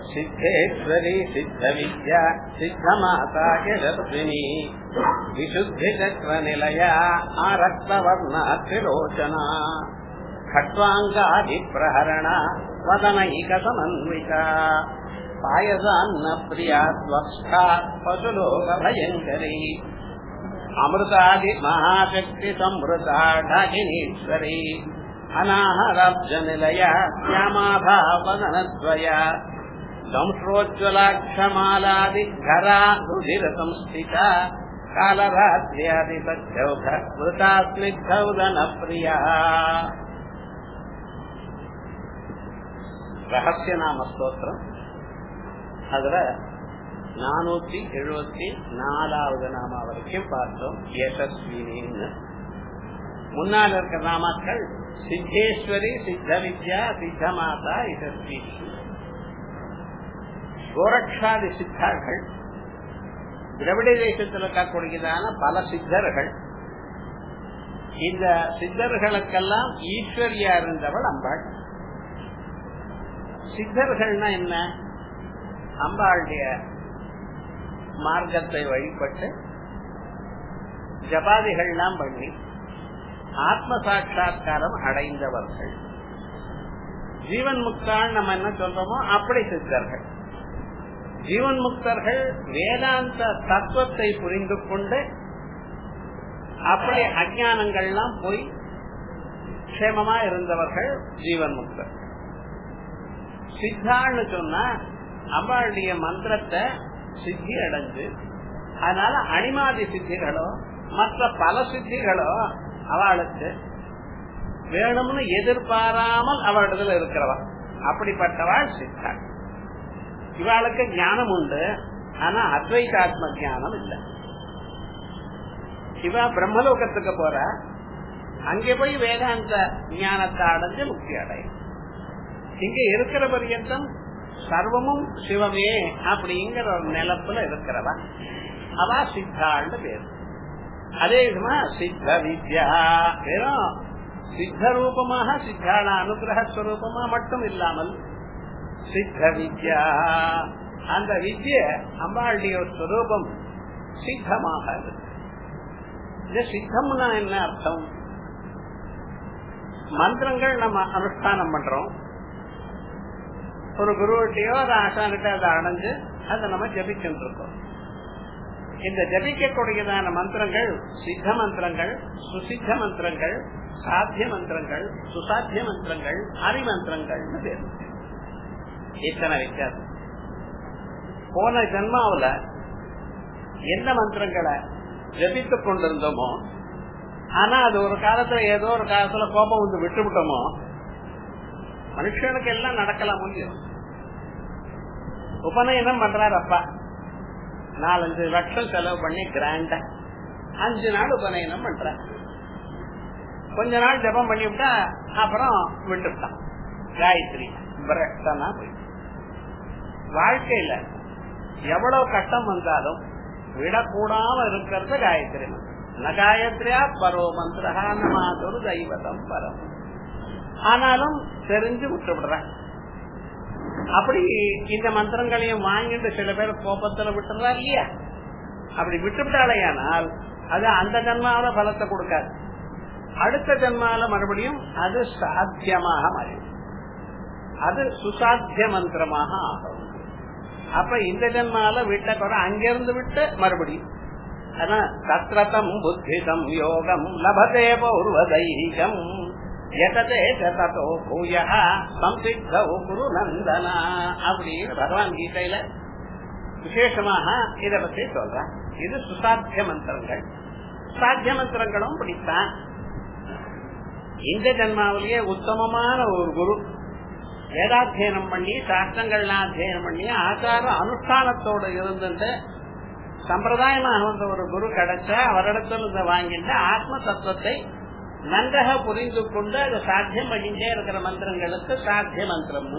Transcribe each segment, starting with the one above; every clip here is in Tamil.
सिद्धेश्वरी सिद्धविद्या सिद्धमाता यशस्विनी विशुद्धितत्त्वनिलया आरक्तवर्णा त्रिलोचना खट्वाङ्गादिप्रहरणा वदनैकसमन्विता पायसान्नप्रिया त्वक्षा पशुलोकभयङ्करी अमृतादिमहाशक्तिसंवृता ढाकिनीश्वरी अनाहरब्जनिलया श्यामाभा वदनद्वया संश्रोज्ज्वलाक्षमालादिघरा रुधिरसंस्थिता कालरात्र्यादिपत्यौघ मृता स्निग्धौदनप्रिया ரகசியநாம ஸ்தோத்திரம் அதுல நானூத்தி எழுபத்தி நாலாவது நாமா வரைக்கும் பார்த்தோம் யசஸ்வினின்னு முன்னால் இருக்கிற நாமாக்கள் சித்தேஸ்வரி சித்த வித்யா சித்தமாதா யசஸ்வினி கோரக்ஷாதி சித்தார்கள் திரவிட தேசத்தில் இருக்கக்கூடியதான பல சித்தர்கள் இந்த சித்தர்களுக்கெல்லாம் ஈஸ்வரியா இருந்தவள் அம்பாள் சித்தர்கள்னா என்ன அம்பாளுடைய மார்க்கத்தை வழிபட்டு ஜபாதிகள்லாம் பண்ணி ஆத்ம சாட்சா்காரம் அடைந்தவர்கள் ஜீவன் முக்தான் நம்ம என்ன சொல்றோமோ அப்படி சித்தர்கள் ஜீவன் முக்தர்கள் வேதாந்த தத்துவத்தை புரிந்து கொண்டு அப்படி அஜானங்கள்லாம் போய் க்ஷேமமா இருந்தவர்கள் ஜீவன் முக்தர் சித்தான்னு சொன்னா அம்பாளுடைய மந்திரத்தை சித்தி அடைஞ்சு அதனால அனிமாதி சித்திகளோ மற்ற பல சித்திகளோ அவளுக்கு வேணும்னு எதிர்பாராமல் அவளிடத்துல இருக்கிறவா அப்படிப்பட்டவாள் சித்தா இவாளுக்கு ஞானம் உண்டு ஆனா அத்வைதாத்ம ஞானம் இல்லை இவ பிரம்மலோகத்துக்கு போற அங்கே போய் வேதாந்த ஞானத்தை அடைஞ்சு முக்தி அடையும் இங்க இருக்கிற பரியந்தம் சர்வமும் சிவமே அப்படிங்கிற ஒரு நிலப்புல இருக்கிறவா அவ சித்தாள்னு பேரு அதே விதமா சித்த வித்யா வெறும் சித்த ரூபமாக சித்தாள அனுகிரக ஸ்வரூபமா மட்டும் இல்லாமல் சித்த வித்யா அந்த வித்ய அம்பாளுடைய ஸ்வரூபம் சித்தமாக இருக்கு இந்த சித்தம்னா என்ன அர்த்தம் மந்திரங்கள் நம்ம அனுஷ்டானம் பண்றோம் ஒரு குருவட்டையோ ஒரு ஆசானிட்ட அதை அடைஞ்சு அதை நம்ம ஜபிச்சுட்டு இருக்கோம் இந்த ஜபிக்கக்கூடியதான மந்திரங்கள் சித்த மந்திரங்கள் சுசித்த மந்திரங்கள் சாத்திய மந்திரங்கள் சுசாத்திய மந்திரங்கள் அரிமந்திரங்கள் பேர் இத்தனை வித்தியாசம் போன ஜென்மாவில எந்த மந்திரங்களை ஜபித்துக் கொண்டிருந்தோமோ ஆனா அது ஒரு காலத்துல ஏதோ ஒரு காலத்துல கோபம் வந்து விட்டுவிட்டோமோ மனுஷனுக்கு எல்லாம் நடக்கலாம் முடியும் உபநயனம் பண்றாரு அப்பா நாலஞ்சு லட்சம் செலவு பண்ணி கிராண்டா அஞ்சு நாள் உபநயனம் பண்ற கொஞ்ச நாள் ஜபம் பண்ணிவிட்டா அப்புறம் விட்டுவிட்டான் காயத்ரி பிரஷ்டனா போய் வாழ்க்கையில எவ்வளவு கஷ்டம் வந்தாலும் விடக்கூடாம இருக்கிறது காயத்ரி மந்திரம் ந காயத்ரியா பரோ மந்திரா நமாதொரு தெய்வதம் பரம் ஆனாலும் தெரிஞ்சு விட்டுவிடுறேன் அப்படி இந்த மந்திரங்களையும் வாங்கிட்டு சில பேர் கோபத்துல விட்டுறா இல்லையா அப்படி விட்டுவிட்டாலேயானால் அது அந்த ஜன்மாவில பலத்தை கொடுக்காது அடுத்த ஜன்மால மறுபடியும் அது சாத்தியமாக மாறிடும் அது சுசாத்திய மந்திரமாக ஆகும் அப்ப இந்த ஜன்மால விட்ட குறை அங்கிருந்து விட்டு மறுபடியும் தத்ரதம் புத்திதம் யோகம் லபதே பௌர்வ தைரியம் எததே ததோ பூய சம்சித்தௌ குரு நந்தனா அப்படின்னு பகவான் கீதையில விசேஷமாக இத பத்தி சொல்ற இது சுசாத்திய மந்திரங்கள் சாத்திய மந்திரங்களும் பிடித்தான் இந்த ஜன்மாவிலேயே உத்தமமான ஒரு குரு வேதாத்தியனம் பண்ணி சாஸ்திரங்கள்லாம் அத்தியனம் பண்ணி ஆச்சார அனுஷ்டானத்தோடு இருந்துட்டு சம்பிரதாயமாக வந்த ஒரு குரு கிடைச்சா அவரிடத்துல இருந்து வாங்கிட்டு ஆத்ம தத்துவத்தை நன்றாக புரிந்து கொண்டு அது சாத்தியம் பண்ணிட்டே இருக்கிற மந்திரங்களுக்கு சாத்திய மந்திரம்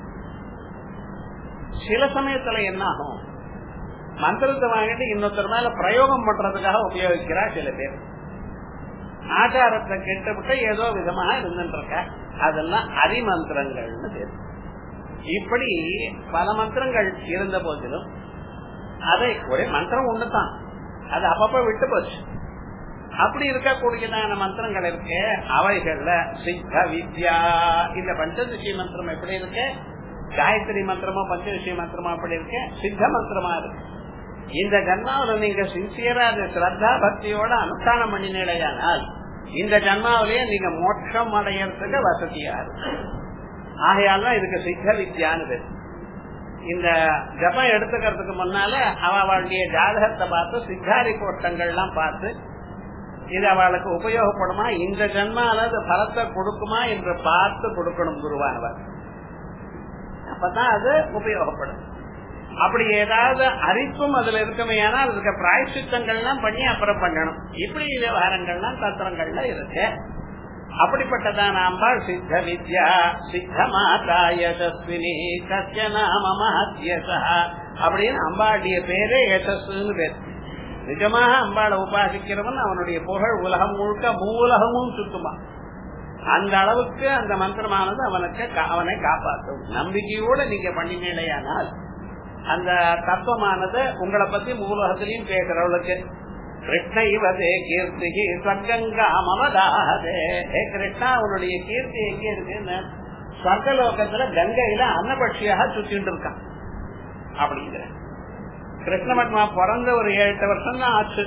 சில சமயத்துல என்ன ஆகும் மந்திரத்தை வாங்கிட்டு இன்னொருத்தர் மேல பிரயோகம் பண்றதுக்காக உபயோகிக்கிறா சில பேர் ஆச்சாரத்தை கெட்டுவிட்டு ஏதோ விதமாக இருந்துட்டு இருக்க அதெல்லாம் அரிமந்திரங்கள்னு பேர் இப்படி பல மந்திரங்கள் இருந்த போதிலும் அதை ஒரே மந்திரம் ஒண்ணுதான் அது அப்பப்ப விட்டு போச்சு அப்படி இருக்கக்கூடியதான மந்திரங்கள் இருக்கு அவைகள்ல சித்த வித்யா இந்த பஞ்சதிஷி மந்திரம் எப்படி இருக்கு காயத்ரி மந்திரமோ பஞ்சதிஷி மந்திரமோ அப்படி இருக்கு சித்த மந்திரமா இருக்கு இந்த ஜன்மாவில நீங்க சின்சியரா ஸ்ரத்தா பக்தியோட அனுஷ்டானம் பண்ணினேடையானால் இந்த ஜன்மாவிலேயே நீங்க மோட்சம் அடையறதுக்கு வசதியா இருக்கு ஆகையால இதுக்கு சித்த வித்யான்னு இந்த ஜபம் எடுத்துக்கிறதுக்கு முன்னால அவளுடைய ஜாதகத்தை பார்த்து சித்தாரி கோஷ்டங்கள்லாம் பார்த்து இது அவளுக்கு உபயோகப்படுமா இந்த ஜன்மால அது பலத்தை கொடுக்குமா என்று பார்த்து கொடுக்கணும் குருவானவர் அப்பதான் அது உபயோகப்படும் அப்படி ஏதாவது அரிப்பும் அதுல இருக்குமே ஆனால் அதுக்கு பிராய்ச்சித்தங்கள்லாம் பண்ணி அப்புறம் பண்ணணும் இப்படி விவகாரங்கள்லாம் தத்திரங்கள்ல இருக்கு அப்படிப்பட்டதான அம்பாள் சித்த வித்யா சித்த மாதா யசஸ்வினி சத்திய நாம மஹத்யசா அப்படின்னு அம்பாளுடைய பேரே யசஸ்ன்னு பேர் நிஜமாக அம்பாளை உபாசிக்கிறவன் அவனுடைய புகழ் உலகம் முழுக்க மூலகமும் சுத்துமா அந்த அளவுக்கு அந்த மந்திரமானது அவனுக்கு அவனை காப்பாற்றும் நம்பிக்கையோட நீங்க பண்ணினேடையானால் அந்த தத்துவமானது உங்களை பத்தி மூலகத்திலையும் பேசுறவளுக்கு கிருஷ்ணவதே கீர்த்தி ஸ்வர்கங்கா மமதாதே ஹே கிருஷ்ணா உன்னுடைய கீர்த்தி எங்க இருக்குன்னு ஸ்வர்கலோகத்துல கங்கையில அன்னபட்சியாக சுத்திட்டு இருக்கான் அப்படிங்கிற கிருஷ்ணமட்மா பிறந்த ஒரு ஏழு எட்டு வருஷம் தான் ஆச்சு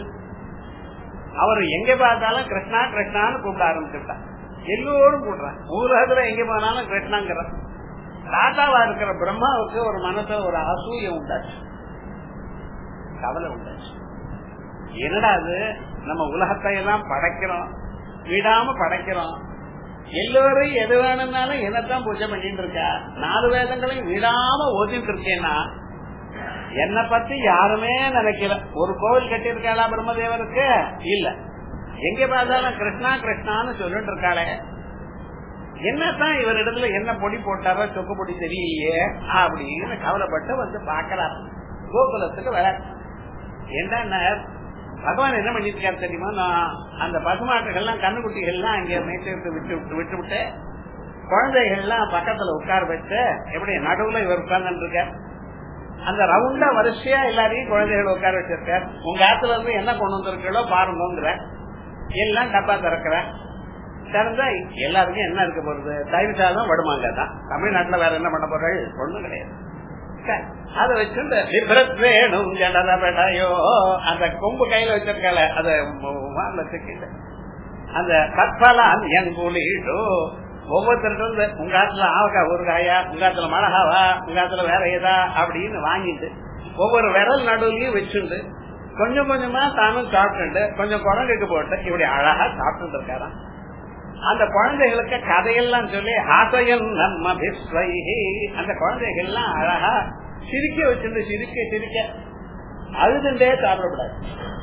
அவர் எங்க பார்த்தாலும் கிருஷ்ணா கிருஷ்ணான்னு கூப்பிட ஆரம்பிச்சுட்டான் எல்லோரும் கூடுறான் ஊரகத்துல எங்க போனாலும் கிருஷ்ணாங்கிற தாத்தாவா இருக்கிற பிரம்மாவுக்கு ஒரு மனசுல ஒரு அசூய உண்டாச்சு கவலை உண்டாச்சு என்னடா அது நம்ம உலகத்தை எல்லாம் படைக்கிறோம் விடாம படைக்கிறோம் எல்லோரும் எது வேணும்னாலும் என்னத்தான் பூஜை பண்ணிட்டு இருக்கா நாலு வேதங்களையும் விடாம ஓதிட்டு இருக்கேன்னா என்ன பத்தி யாருமே நினைக்கல ஒரு கோவில் கட்டியிருக்காளா பிரம்மதேவருக்கு இல்ல எங்க பார்த்தாலும் கிருஷ்ணா கிருஷ்ணான்னு சொல்லிட்டு இருக்காளே என்னத்தான் இவரிடத்துல என்ன பொடி போட்டாரோ சொக்கு பொடி தெரியலையே அப்படின்னு கவலைப்பட்டு வந்து பாக்கிறார் கோகுலத்துக்கு வர என்ன பகவான் என்ன பண்ணிருக்காரு தெரியுமா நான் அந்த பசுமாட்டுகள்லாம் கண்ணுக்குட்டிகள்லாம் அங்க மேய்ச்சி விட்டு விட்டு விட்டு விட்டு குழந்தைகள்லாம் பக்கத்துல உட்கார வச்சு எப்படி நடுவுல இவர் உட்கார்ந்து இருக்கார் அந்த ரவுண்டா வரிசையா எல்லாரையும் குழந்தைகளை உட்கார வச்சிருக்கார் உங்க ஆத்துல இருந்து என்ன கொண்டு வந்திருக்கீங்களோ பாருங்கிற எல்லாம் டப்பா திறக்கிறேன் திறந்தா எல்லாருக்கும் என்ன இருக்க போறது தயிர் சாதம் வடுமாங்க தான் தமிழ்நாட்டுல வேற என்ன பண்ண போறாள் ஒண்ணும் கிடையாது அதை வச்சுட்டு வேணும் ஜடதபடையோ அந்த கொம்பு கையில வச்சிருக்கல அத வச்சுக்கிட்டு அந்த கற்பலான் என் கூலிடோ ஒவ்வொருத்தருக்கும் உங்க ஆத்துல ஆவக்கா ஊறுகாயா உங்க ஆத்துல மிளகாவா உங்க ஆத்துல வேற ஏதா அப்படின்னு வாங்கிட்டு ஒவ்வொரு விரல் நடுவுலயும் வச்சுண்டு கொஞ்சம் கொஞ்சமா தானும் சாப்பிட்டு கொஞ்சம் குழந்தைக்கு போட்டு இப்படி அழகா சாப்பிட்டு இருக்காராம் அந்த குழந்தைகளுக்கு கதையெல்லாம் சொல்லி ஆசையன் நம்ம அந்த குழந்தைகள்லாம் அழகா சிரிக்க வச்சுட்டு சிரிக்க சிரிக்க அழுதுண்டே சாப்பிடக்கூடாது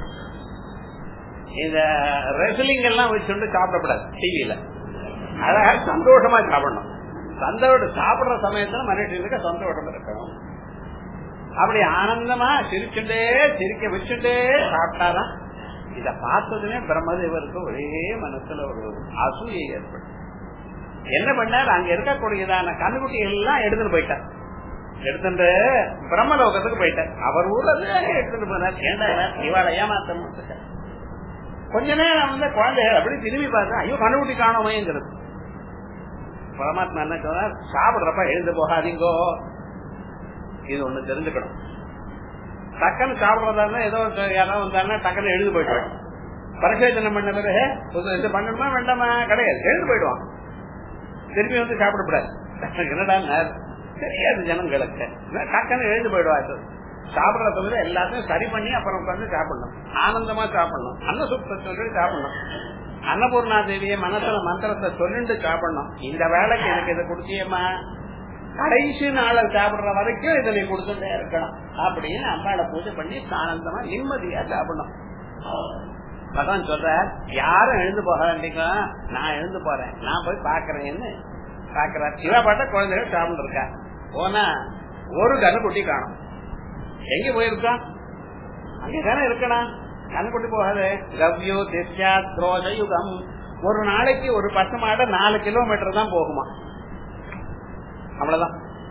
இந்த ரெஸ்லிங் எல்லாம் வச்சுட்டு சாப்பிடக்கூடாது டிவியில அழகா சந்தோஷமா சாப்பிடணும் சந்தோஷம் சாப்பிடுற சமயத்துல மனுஷனுக்கு சந்தோஷம் இருக்கணும் அப்படி ஆனந்தமா சிரிச்சுட்டே சிரிக்க வச்சுட்டே சாப்பிட்டாதான் இத பார்த்ததுமே பிரம்மதேவருக்கு ஒரே மனசுல ஒரு அசூயை ஏற்படும் என்ன பண்ணார் அங்க இருக்கக்கூடியதான கண்ணுக்குட்டி எல்லாம் எடுத்துட்டு போயிட்டார் எடுத்துட்டு பிரம்மலோகத்துக்கு போயிட்டார் அவர் ஊர்ல எடுத்துட்டு போனார் ஏண்டா இவாள ஏமாத்த கொஞ்ச நேரம் வந்து குழந்தைகள் அப்படி திரும்பி பார்த்தா ஐயோ கண்ணுக்குட்டி காணோமேங்கிறது பரமாத்மா என்ன சொன்னார் சாப்பிடுறப்ப எழுந்து போகாதீங்கோ இது ஒண்ணு தெரிஞ்சுக்கணும் டக்குன்னு சாப்பிடுறதா ஏதோ யாராவது வந்தாங்கன்னா டக்குன்னு எழுந்து போயிடுவான் பரிசோதனை பண்ண பிறகு இது பண்ணணுமா வேண்டாமா கிடையாது எழுந்து போயிடுவான் திரும்பி வந்து சாப்பிடக்கூடாது என்னடா தெரியாது ஜனங்களுக்கு டக்குன்னு எழுந்து போயிடுவா சாப்பிடுற தொழில எல்லாத்தையும் சரி பண்ணி அப்புறம் உட்காந்து சாப்பிடணும் ஆனந்தமா சாப்பிடணும் அன்ன சுத்த சொல்லி சாப்பிடணும் அன்னபூர்ணா தேவிய மனசுல மந்திரத்தை சொல்லிட்டு சாப்பிடணும் இந்த வேலைக்கு எனக்கு இதை கொடுத்தியம்மா கடைசி நாள சாப்பிடுற வரைக்கும் இதை நீ கொடுத்துட்டே இருக்கணும் அப்படின்னு அம்பாளை பூஜை பண்ணி ஆனந்தமா நிம்மதியா சாப்பிடணும் பகவான் சொல்ற யாரும் எழுந்து போக வேண்டிங்களா நான் எழுந்து போறேன் நான் போய் பாக்குறேன்னு பாக்குறார் இவ பாட்ட குழந்தைகள் சாப்பிட்டு இருக்கா போனா ஒரு கண்ணுக்குட்டி காணும் எங்க போயிருக்கான் அங்கதானே இருக்கணும் கண்ணுக்குட்டி போகாது கவ்யோ திஷ்யா துரோஷ யுகம் ஒரு நாளைக்கு ஒரு பத்து மாடு நாலு கிலோமீட்டர் தான் போகுமா அவ்வளவுதான்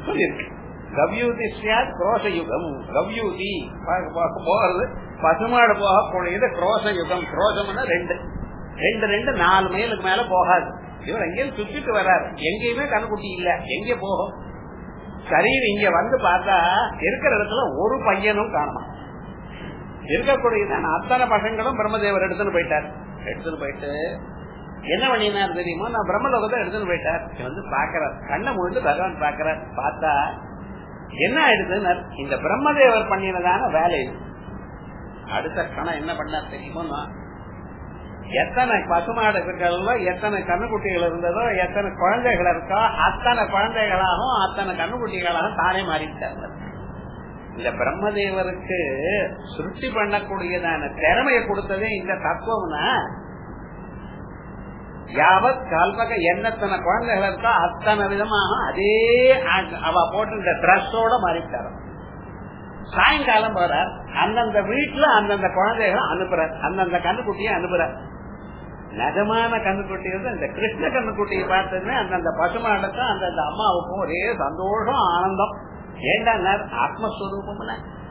சொல்லியிருக்கு கவ்யூதி சியாத் குரோச யுகம் கவ்யூதி போகிறது பசுமாடு போகக்கூடியது குரோச யுகம் குரோசம்னா ரெண்டு ரெண்டு ரெண்டு நாலு மைலுக்கு மேல போகாது இவர் எங்கேயும் சுத்திட்டு வர்றாரு எங்கேயுமே கண்ணுக்குட்டி இல்ல எங்க போகும் சரீர் இங்க வந்து பார்த்தா இருக்கிற இடத்துல ஒரு பையனும் காணுமா இருக்கக்கூடியதான் அத்தனை பசங்களும் பிரம்மதேவர் எடுத்துன்னு போயிட்டார் எடுத்துன்னு போயிட்டு என்ன பண்ணினார் தெரியுமோ நான் பிரம்மலோகத்தை எடுத்துன்னு போயிட்டார் வந்து பாக்குறார் கண்ணை முழுந்து பகவான் பாக்குறார் பார்த்தா என்ன ஆயிடுதுன்னு இந்த பிரம்மதேவர் பண்ணினதான வேலை இது அடுத்த கணம் என்ன பண்ணார் தெரியுமோ எத்தனை பசுமாடுகளோ எத்தனை கண்ணுக்குட்டிகள் இருந்ததோ எத்தனை குழந்தைகள் இருக்கோ அத்தனை குழந்தைகளாகவும் அத்தனை கண்ணுக்குட்டிகளாகவும் தானே மாறிட்டார் இந்த பிரம்மதேவருக்கு சுருட்டி பண்ணக்கூடியதான திறமையை கொடுத்ததே இந்த தத்துவம்னா யாவத் கல்பக எண்ணத்தனை குழந்தைகள் இருக்கோ அத்தனை விதமாக அதே அவ போட்டு இந்த டிரெஸ்ஸோட மாறிட்டார் சாயங்காலம் போறார் அந்தந்த வீட்டுல அந்தந்த குழந்தைகளை அனுப்புறார் அந்தந்த கண்ணுக்குட்டியை அனுப்புறார் நிஜமான கண்ணுக்குட்டி வந்து இந்த கிருஷ்ண கண்ணுக்குட்டியை பார்த்ததுமே அந்தந்த பசுமாடுக்கும் அந்தந்த அம்மாவுக்கும் ஒரே சந்தோஷம் ஆனந்தம் ஏண்டா ஆத்மஸ்வரூபம்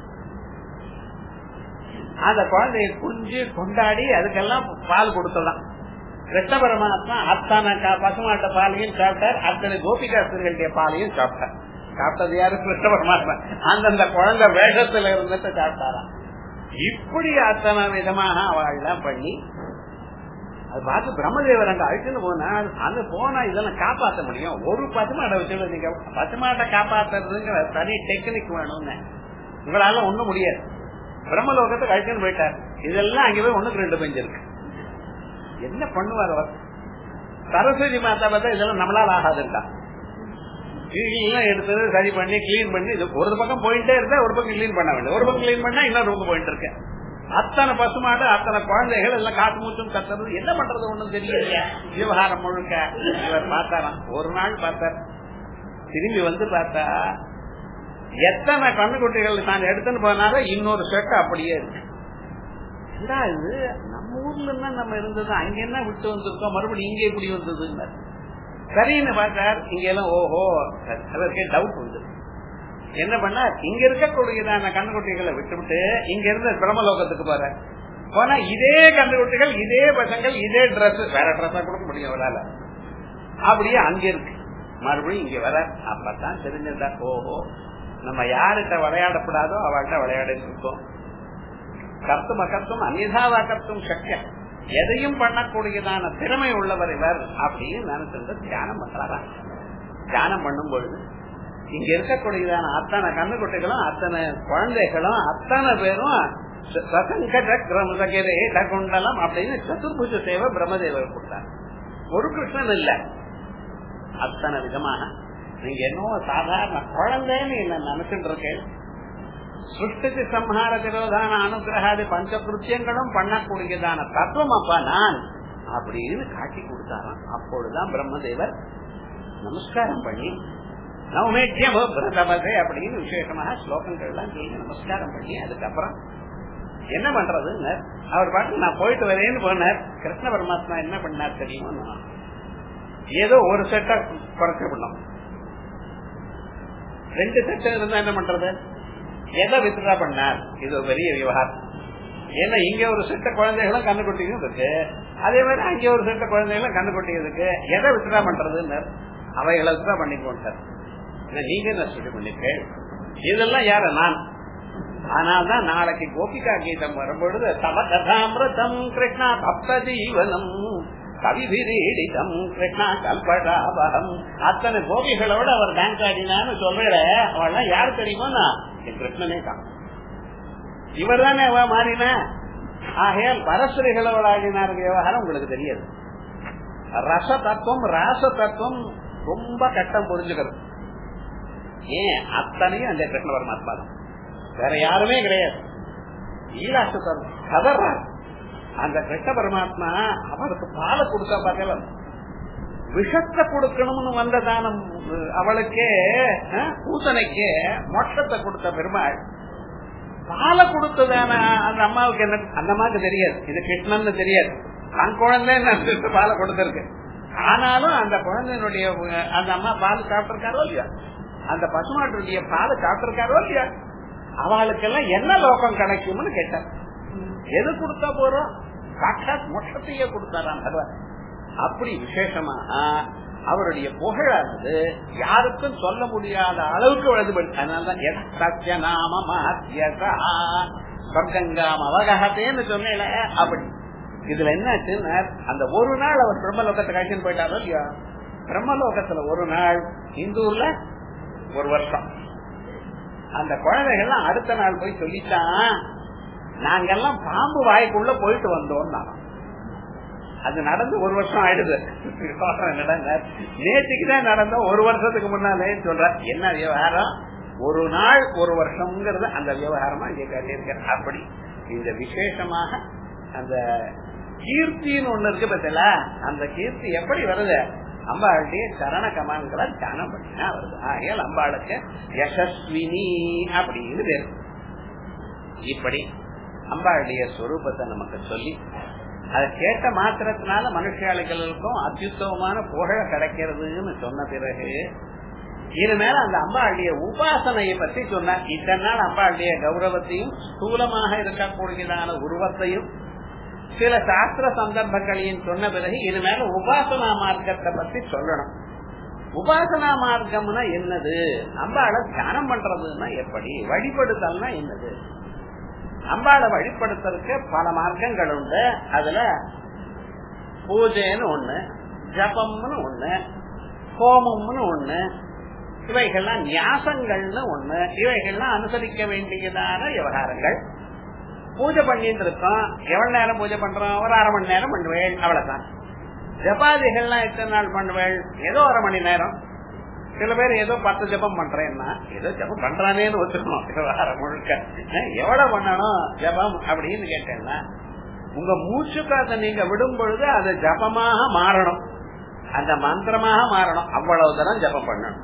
அந்த குழந்தைய குஞ்சு கொண்டாடி அதுக்கெல்லாம் பால் கொடுத்தலாம் கிருஷ்ண பரமாத்மா அத்தனை பசுமாட்ட பாலையும் சாப்பிட்டார் அத்தனை கோபிகாஸ்தர்களுடைய பாலையும் சாப்பிட்டார் சாப்பிட்டது யாரு கிருஷ்ண பரமாத்மா அந்தந்த குழந்தை வேஷத்துல இருந்துட்டு சாப்பிட்டாராம் இப்படி அத்தனை விதமாக அவள்லாம் பண்ணி அது பார்த்து பிரம்மதேவர் அங்க அழைச்சுன்னு போனா அங்க போனா இதெல்லாம் காப்பாற்ற முடியும் ஒரு பசுமாட்டை வச்சு நீங்க பசுமாட்டை காப்பாத்துறதுங்கிற தனி டெக்னிக் வேணும்னு உங்களால ஒண்ணும் முடியாது பிரம்மலோகத்துக்கு அழைச்சுன்னு போயிட்டார் இதெல்லாம் அங்கே போய் ஒண்ணுக்கு ரெண்டு பெஞ்சு இருக்கு என்ன பண்ணுவார் அவர் சரஸ்வதி மாதா பார்த்தா இதெல்லாம் நம்மளால ஆகாதுண்டா கிளீன் எடுத்தது சரி பண்ணி கிளீன் பண்ணி இது ஒரு பக்கம் போயிட்டே இருந்தா ஒரு பக்கம் கிளீன் பண்ண வேண்டிய ஒரு பக்கம் கிளீன் பண்ணா இன்னொரு பக்கம் போயிட்டு இருக்கேன் அத்தனை பசுமாடு அத்தனை குழந்தைகள் எல்லாம் காட்டு மூச்சும் கத்துறது என்ன பண்றது ஒண்ணும் தெரியல விவகாரம் முழுக்க இவர் பார்த்தாராம் ஒரு நாள் பார்த்தார் திரும்பி வந்து பார்த்தா எத்தனை கண்ணுக்குட்டிகள் தான் எடுத்துன்னு போனாலும் இன்னொரு செட்டு அப்படியே இருக்கு இது நம்ம ஊர்ல இருந்தா நம்ம இருந்தது அங்க என்ன விட்டு வந்திருக்கோம் மறுபடியும் இங்கே இப்படி வந்தது சரின்னு பார்த்தார் இங்க எல்லாம் ஓஹோ அதற்கே டவுட் வந்து என்ன பண்ணா இங்க இருக்கக்கூடியதான கண்ணுக்குட்டிகளை விட்டுவிட்டு இங்க இருந்த பிரம்மலோகத்துக்கு போற போனா இதே கண்ணுக்குட்டிகள் இதே பசங்கள் இதே டிரெஸ் வேற டிரெஸ்ஸா கொடுக்க முடியும் அவரால அப்படியே அங்க இருக்கு மறுபடியும் இங்க வர அப்பதான் தெரிஞ்சிருந்தா ஓஹோ நம்ம யார்கிட்ட விளையாடப்படாதோ அவள்கிட்ட விளையாட இருக்கோம் கர்த்தும் அகர்த்தும் அந்நிதாவா கர்த்தும் சக்கியம் எதையும் பண்ணக்கூடியதான திறமை உள்ளவர் இவர் அப்படின்னு நினைச்சிருந்து தியானம் பண்றாரா தியானம் பண்ணும் பொழுது இங்க இருக்கக்கூடியதான அத்தனை கண்ணுக்குட்டிகளும் அத்தனை குழந்தைகளும் அத்தனை பேரும் குண்டலம் அப்படின்னு சதுர்புஜ சேவை பிரம்மதேவர் கொடுத்தார் ஒரு கிருஷ்ணன் இல்ல அத்தனை விதமாக நீங்க என்னவோ சாதாரண குழந்தைன்னு என்ன நினைச்சுட்டு இருக்கேன் சிருஷ்டிக்கு சம்ஹார விரோதான அனுகிரகாதி பஞ்சகிருத்தியங்களும் பண்ணக்கூடியதான தத்துவம் அப்பா நான் அப்படின்னு காட்டி கொடுத்தாராம் அப்பொழுதுதான் பிரம்மதேவர் நமஸ்காரம் பண்ணி நவமேக்கியம் பிரதமதே அப்படின்னு விசேஷமாக ஸ்லோகங்கள் எல்லாம் சொல்லி நமஸ்காரம் பண்ணி அதுக்கப்புறம் என்ன பண்றதுன்னு அவர் பாட்டு நான் போயிட்டு வரேன்னு போனார் கிருஷ்ண பரமாத்மா என்ன பண்ணார் தெரியுமா ஏதோ ஒரு செட்டை குறைச்சு பண்ணோம் ரெண்டு செட் இருந்தா என்ன பண்றது எதை வித்ரா பண்ணார் இது ஒரு பெரிய விவகாரம் ஏன்னா இங்க ஒரு செட்ட குழந்தைகளும் கண்ணுக்குட்டியும் இருக்கு அதே மாதிரி அங்க ஒரு செட்ட குழந்தைகளும் கண்ணுக்குட்டி இருக்கு எதை வித்ரா பண்றதுன்னு அவைகளை வித்ரா பண்ணிக்கோட்டார் நீங்க என்ன சொல்லி பண்ணிருக்கேன் இதெல்லாம் யார நான் ஆனால்தான் நாளைக்கு கோபிகா கீதம் வரும்பொழுது தம கதாமிரதம் கிருஷ்ணா பக்த ஜீவனம் கவிபிரீடிதம் கிருஷ்ணா கல்படாபகம் அத்தனை கோபிகளோட அவர் டான்ஸ் ஆடினான்னு சொல்ற அவள்லாம் யாரு தெரியுமா என் கிருஷ்ணனே தான் இவர் தானே மாறின ஆகையால் பரஸ்வரிகளோட ஆடினார் விவகாரம் உங்களுக்கு தெரியாது ரச தத்துவம் ராச தத்துவம் ரொம்ப கட்டம் புரிஞ்சுக்கிறது ஏன் அத்தனையும் அந்த கிருஷ்ண பரமாத்மா தான் வேற யாருமே கிடையாது ஈராசத்தர் கதர்றார் அந்த கிருஷ்ண பரமாத்மா அவருக்கு பாலை கொடுத்தா பார்க்கல விஷத்தை கொடுக்கணும்னு வந்த தானம் அவளுக்கே பூசனைக்கு மோட்சத்தை கொடுத்த பெருமாள் பாலை கொடுத்ததான அந்த அம்மாவுக்கு என்ன அந்த அம்மாவுக்கு தெரியாது இது கிருஷ்ணன் தெரியாது தன் குழந்தை பாலை கொடுத்திருக்கு ஆனாலும் அந்த குழந்தையினுடைய அந்த அம்மா பால் சாப்பிட்டிருக்காரோ இல்லையா அந்த பசுமாட்டுடைய பாலை சாப்பிட்டிருக்காரோ இல்லையா அவளுக்கெல்லாம் என்ன லோகம் கிடைக்கும்னு கேட்டார் எது கொடுத்தா போறோம் சாட்சாத் மோட்சத்தையே கொடுத்தாராம் பகவான் அப்படி விசேஷமாக அவருடைய புகழானது யாருக்கும் சொல்ல முடியாத அளவுக்கு வலதுபடி அதனாலதான் சத்திய நாம மத்தியசா சொர்க்கங்காம் அவகத்தேன்னு சொன்னேன் அப்படி இதுல என்ன அந்த ஒரு நாள் அவர் பிரம்மலோகத்தை கழிச்சுன்னு போயிட்டாரோ இல்லையா பிரம்மலோகத்துல ஒரு நாள் இந்தூர்ல ஒரு வருஷம் அந்த குழந்தைகள்லாம் அடுத்த நாள் போய் சொல்லிட்டான் நாங்கெல்லாம் பாம்பு வாய்க்குள்ள போயிட்டு வந்தோம் நான் அது நடந்து ஒரு வருஷம் ஆயிடுது நேற்றுக்கு தான் நடந்தோம் ஒரு வருஷத்துக்கு முன்னாலே சொல்ற என்ன விவகாரம் ஒரு நாள் ஒரு வருஷம்ங்கிறது அந்த விவகாரமா இங்க காட்டியிருக்க அப்படி இந்த விசேஷமாக அந்த கீர்த்தின்னு ஒண்ணு இருக்கு பத்தில அந்த கீர்த்தி எப்படி வருது அம்பாளுடைய சரண கமான்களை தியானம் பண்ணினா வருது ஆகையால் அம்பாளுக்கு யசஸ்வினி அப்படின்னு பேரு இப்படி அம்பாளுடைய ஸ்வரூபத்தை நமக்கு சொல்லி அதை கேட்ட மாத்திரத்தினால மனுஷாளிகளுக்கும் அத்தியுத்தவமான புகழ கிடைக்கிறதுன்னு சொன்ன பிறகு இனிமேல அந்த அம்பாளுடைய உபாசனையை பத்தி சொன்னார் இத்தனை நாள் அம்பாளுடைய கௌரவத்தையும் ஸ்தூலமாக இருக்கக்கூடியதான உருவத்தையும் சில சாஸ்திர சந்தர்ப்பங்களையும் சொன்ன பிறகு இனிமேல உபாசனா மார்க்கத்தை பத்தி சொல்லணும் உபாசனா மார்க்கம்னா என்னது அம்பாளை தியானம் பண்றதுன்னா எப்படி வழிபடுதல்னா என்னது அம்பாளை வழிபடுத்துறதுக்கு பல மார்க்கங்கள் உண்டு அதுல பூஜைன்னு ஒண்ணு ஜபம்னு ஒண்ணு ஹோமம்னு ஒண்ணு இவைகள்லாம் நியாசங்கள்னு ஒண்ணு இவைகள்லாம் அனுசரிக்க வேண்டியதான விவகாரங்கள் பூஜை பண்ணிட்டு இருக்கோம் எவ்வளவு நேரம் பூஜை பண்றோம் ஒரு அரை மணி நேரம் பண்ணுவேள் அவ்வளவுதான் ஜபாதிகள்லாம் எத்தனை நாள் பண்ணுவேள் ஏதோ அரை மணி நேரம் சில பேர் ஏதோ பத்து ஜபம் பண்றேன்னா ஏதோ ஜபம் பண்றானேன்னு வச்சிருக்கணும் விவகாரம் முழுக்க எவ்வளவு பண்ணணும் ஜபம் அப்படின்னு கேட்டேன்னா உங்க மூச்சு காத்த நீங்க விடும் பொழுது அது ஜபமாக மாறணும் அந்த மந்திரமாக மாறணும் அவ்வளவு தரம் ஜபம் பண்ணணும்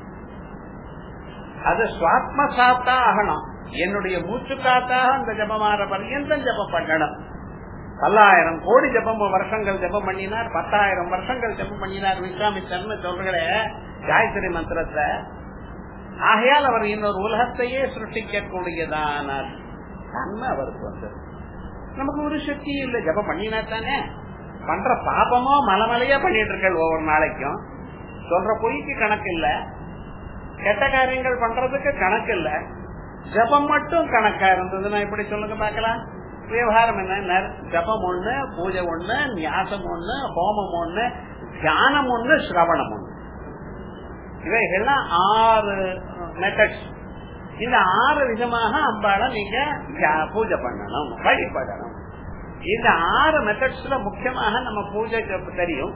அது சுவாத்ம சாத்தா ஆகணும் என்னுடைய மூச்சு காத்தாக அந்த ஜபமாற பர்யந்தம் ஜபம் பண்ணணும் பல்லாயிரம் கோடி ஜபம் வருஷங்கள் ஜபம் பண்ணினார் பத்தாயிரம் வருஷங்கள் ஜபம் பண்ணினார் விஸ்வாமித்தர்னு சொல்றே காயத்ரி மந்திரத்தை ஆகையால் அவர் இன்னொரு உலகத்தையே சிருஷ்டிக்க கூடியதான தன்மை அவருக்கு வந்தது நமக்கு ஒரு சக்தி இல்ல ஜபம் பண்ணினா தானே பண்ற பாபமோ மலமலையா பண்ணிட்டு இருக்க ஒவ்வொரு நாளைக்கும் சொல்ற பொய்க்கு கணக்கு இல்ல கெட்ட காரியங்கள் பண்றதுக்கு கணக்கு இல்ல ஜபம் மட்டும் கணக்கா இருந்ததுன்னா எப்படி சொல்லுங்க பாக்கலாம் விவகாரம் என்ன ஜபம் ஒண்ணு பூஜை ஒண்ணு நியாசம் ஒண்ணு ஹோமம் ஒண்ணு தியானம் ஒண்ணு சிரவணம் ஒண்ணு இவைகள்லாம் ஆறு மெத்தட்ஸ் இந்த ஆறு விதமாக அம்பால நீங்க பூஜை பண்ணணும் வழிபடணும் இந்த ஆறு மெத்தட்ஸ்ல முக்கியமாக நம்ம பூஜை தெரியும்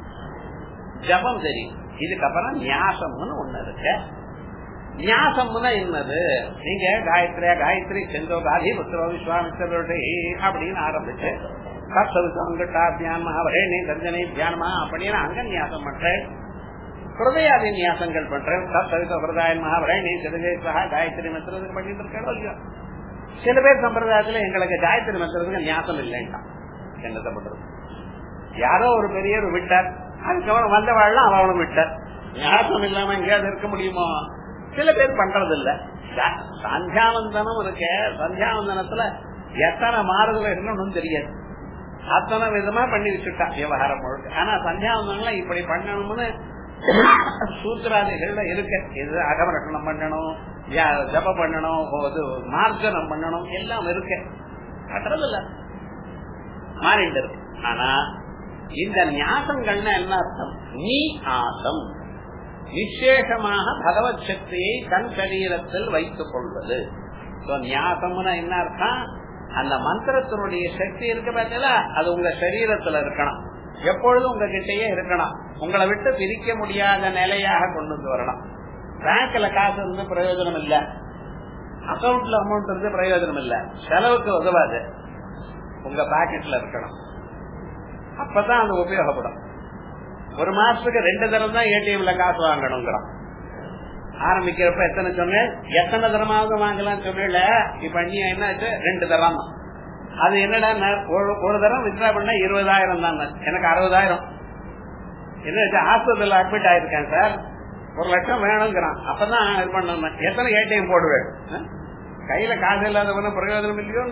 ஜபம் தெரியும் இதுக்கப்புறம் நியாசம்னு ஒண்ணு இருக்கு நியாசம்னா என்னது நீங்க காயத்ரியா காயத்ரி செந்தோ காதி புத்திரோ விஸ்வாமித்திரோட அப்படின்னு ஆரம்பிச்சு சப்தவிசங்கட்டா தியானமா அவரே தர்ஜனை தியானமா அப்படின்னு அங்க நியாசம் பண்றேன் ஹிருதயாதி நியாசங்கள் பண்றேன் சப்தவிச ஹிருதாயன் மகாவரணி சிறுகேஸ்வரா காயத்ரி மந்திரத்துக்கு பண்ணிட்டு இருக்கோம் இல்லையா சில பேர் சம்பிரதாயத்துல எங்களுக்கு காயத்ரி மந்திரத்துக்கு நியாசம் இல்லைன்னா என்னத்தை பண்றது யாரோ ஒரு பெரியவர் விட்டார் அதுக்கப்புறம் வந்தவாழ்லாம் அவளும் விட்டார் நியாசம் இல்லாம எங்கேயாவது இருக்க முடியுமோ சில பேர் பண்றது இல்ல சந்தியாவந்தனம் இருக்க சந்தியாவந்தனத்துல எத்தனை மாறுதல் இருக்கணும்னு தெரியாது அத்தனை விதமா பண்ணி வச்சுட்டா விவகாரம் முழுக்க ஆனா சந்தியாவந்தனம் இப்படி பண்ணணும்னு சூத்திராதிகள்ல இருக்க இது அகமரட்டணம் பண்ணணும் ஜப பண்ணணும் மார்ஜனம் பண்ணணும் எல்லாம் இருக்க கட்டுறது இல்ல மாறிட்டு இருக்கு ஆனா இந்த நியாசங்கள்னா என்ன அர்த்தம் நீ ஆசம் விசேஷமாக பகவத் சக்தியை தன் சரீரத்தில் வைத்துக் கொள்வது நியாசம்னா என்ன அர்த்தம் அந்த மந்திரத்தினுடைய சக்தி இருக்கு பார்த்தீங்களா அது உங்க சரீரத்துல இருக்கணும் எப்பொழுதும் உங்ககிட்டயே இருக்கணும் உங்களை விட்டு பிரிக்க முடியாத நிலையாக கொண்டு வந்து வரணும் பேங்க்ல காசு இருந்து பிரயோஜனம் இல்ல அக்கௌண்ட்ல அமௌண்ட் இருந்து பிரயோஜனம் இல்ல செலவுக்கு உதவாது உங்க பாக்கெட்ல இருக்கணும் அப்பதான் அது உபயோகப்படும் ஒரு மாசத்துக்கு ரெண்டு தரம் தான் ஏடிஎம்ல காசு வாங்கணுங்கிறோம் ஆரம்பிக்கிறப்ப எத்தனை சொன்னேன் எத்தனை தரமாவது வாங்கலாம் சொன்ன இப்ப நீ என்னாச்சு ரெண்டு தரம் அது என்னடா ஒரு தரம் வித்ரா பண்ண இருபதாயிரம் தான் எனக்கு அறுபதாயிரம் என்ன ஆஸ்பத்திரியில் அட்மிட் ஆயிருக்கேன் சார் ஒரு லட்சம் வேணுங்கிறான் அப்பதான் இது பண்ண எத்தனை ஏடிஎம் போடுவேன் கையில காசு இல்லாதவன பிரயோஜனம் இல்லையோ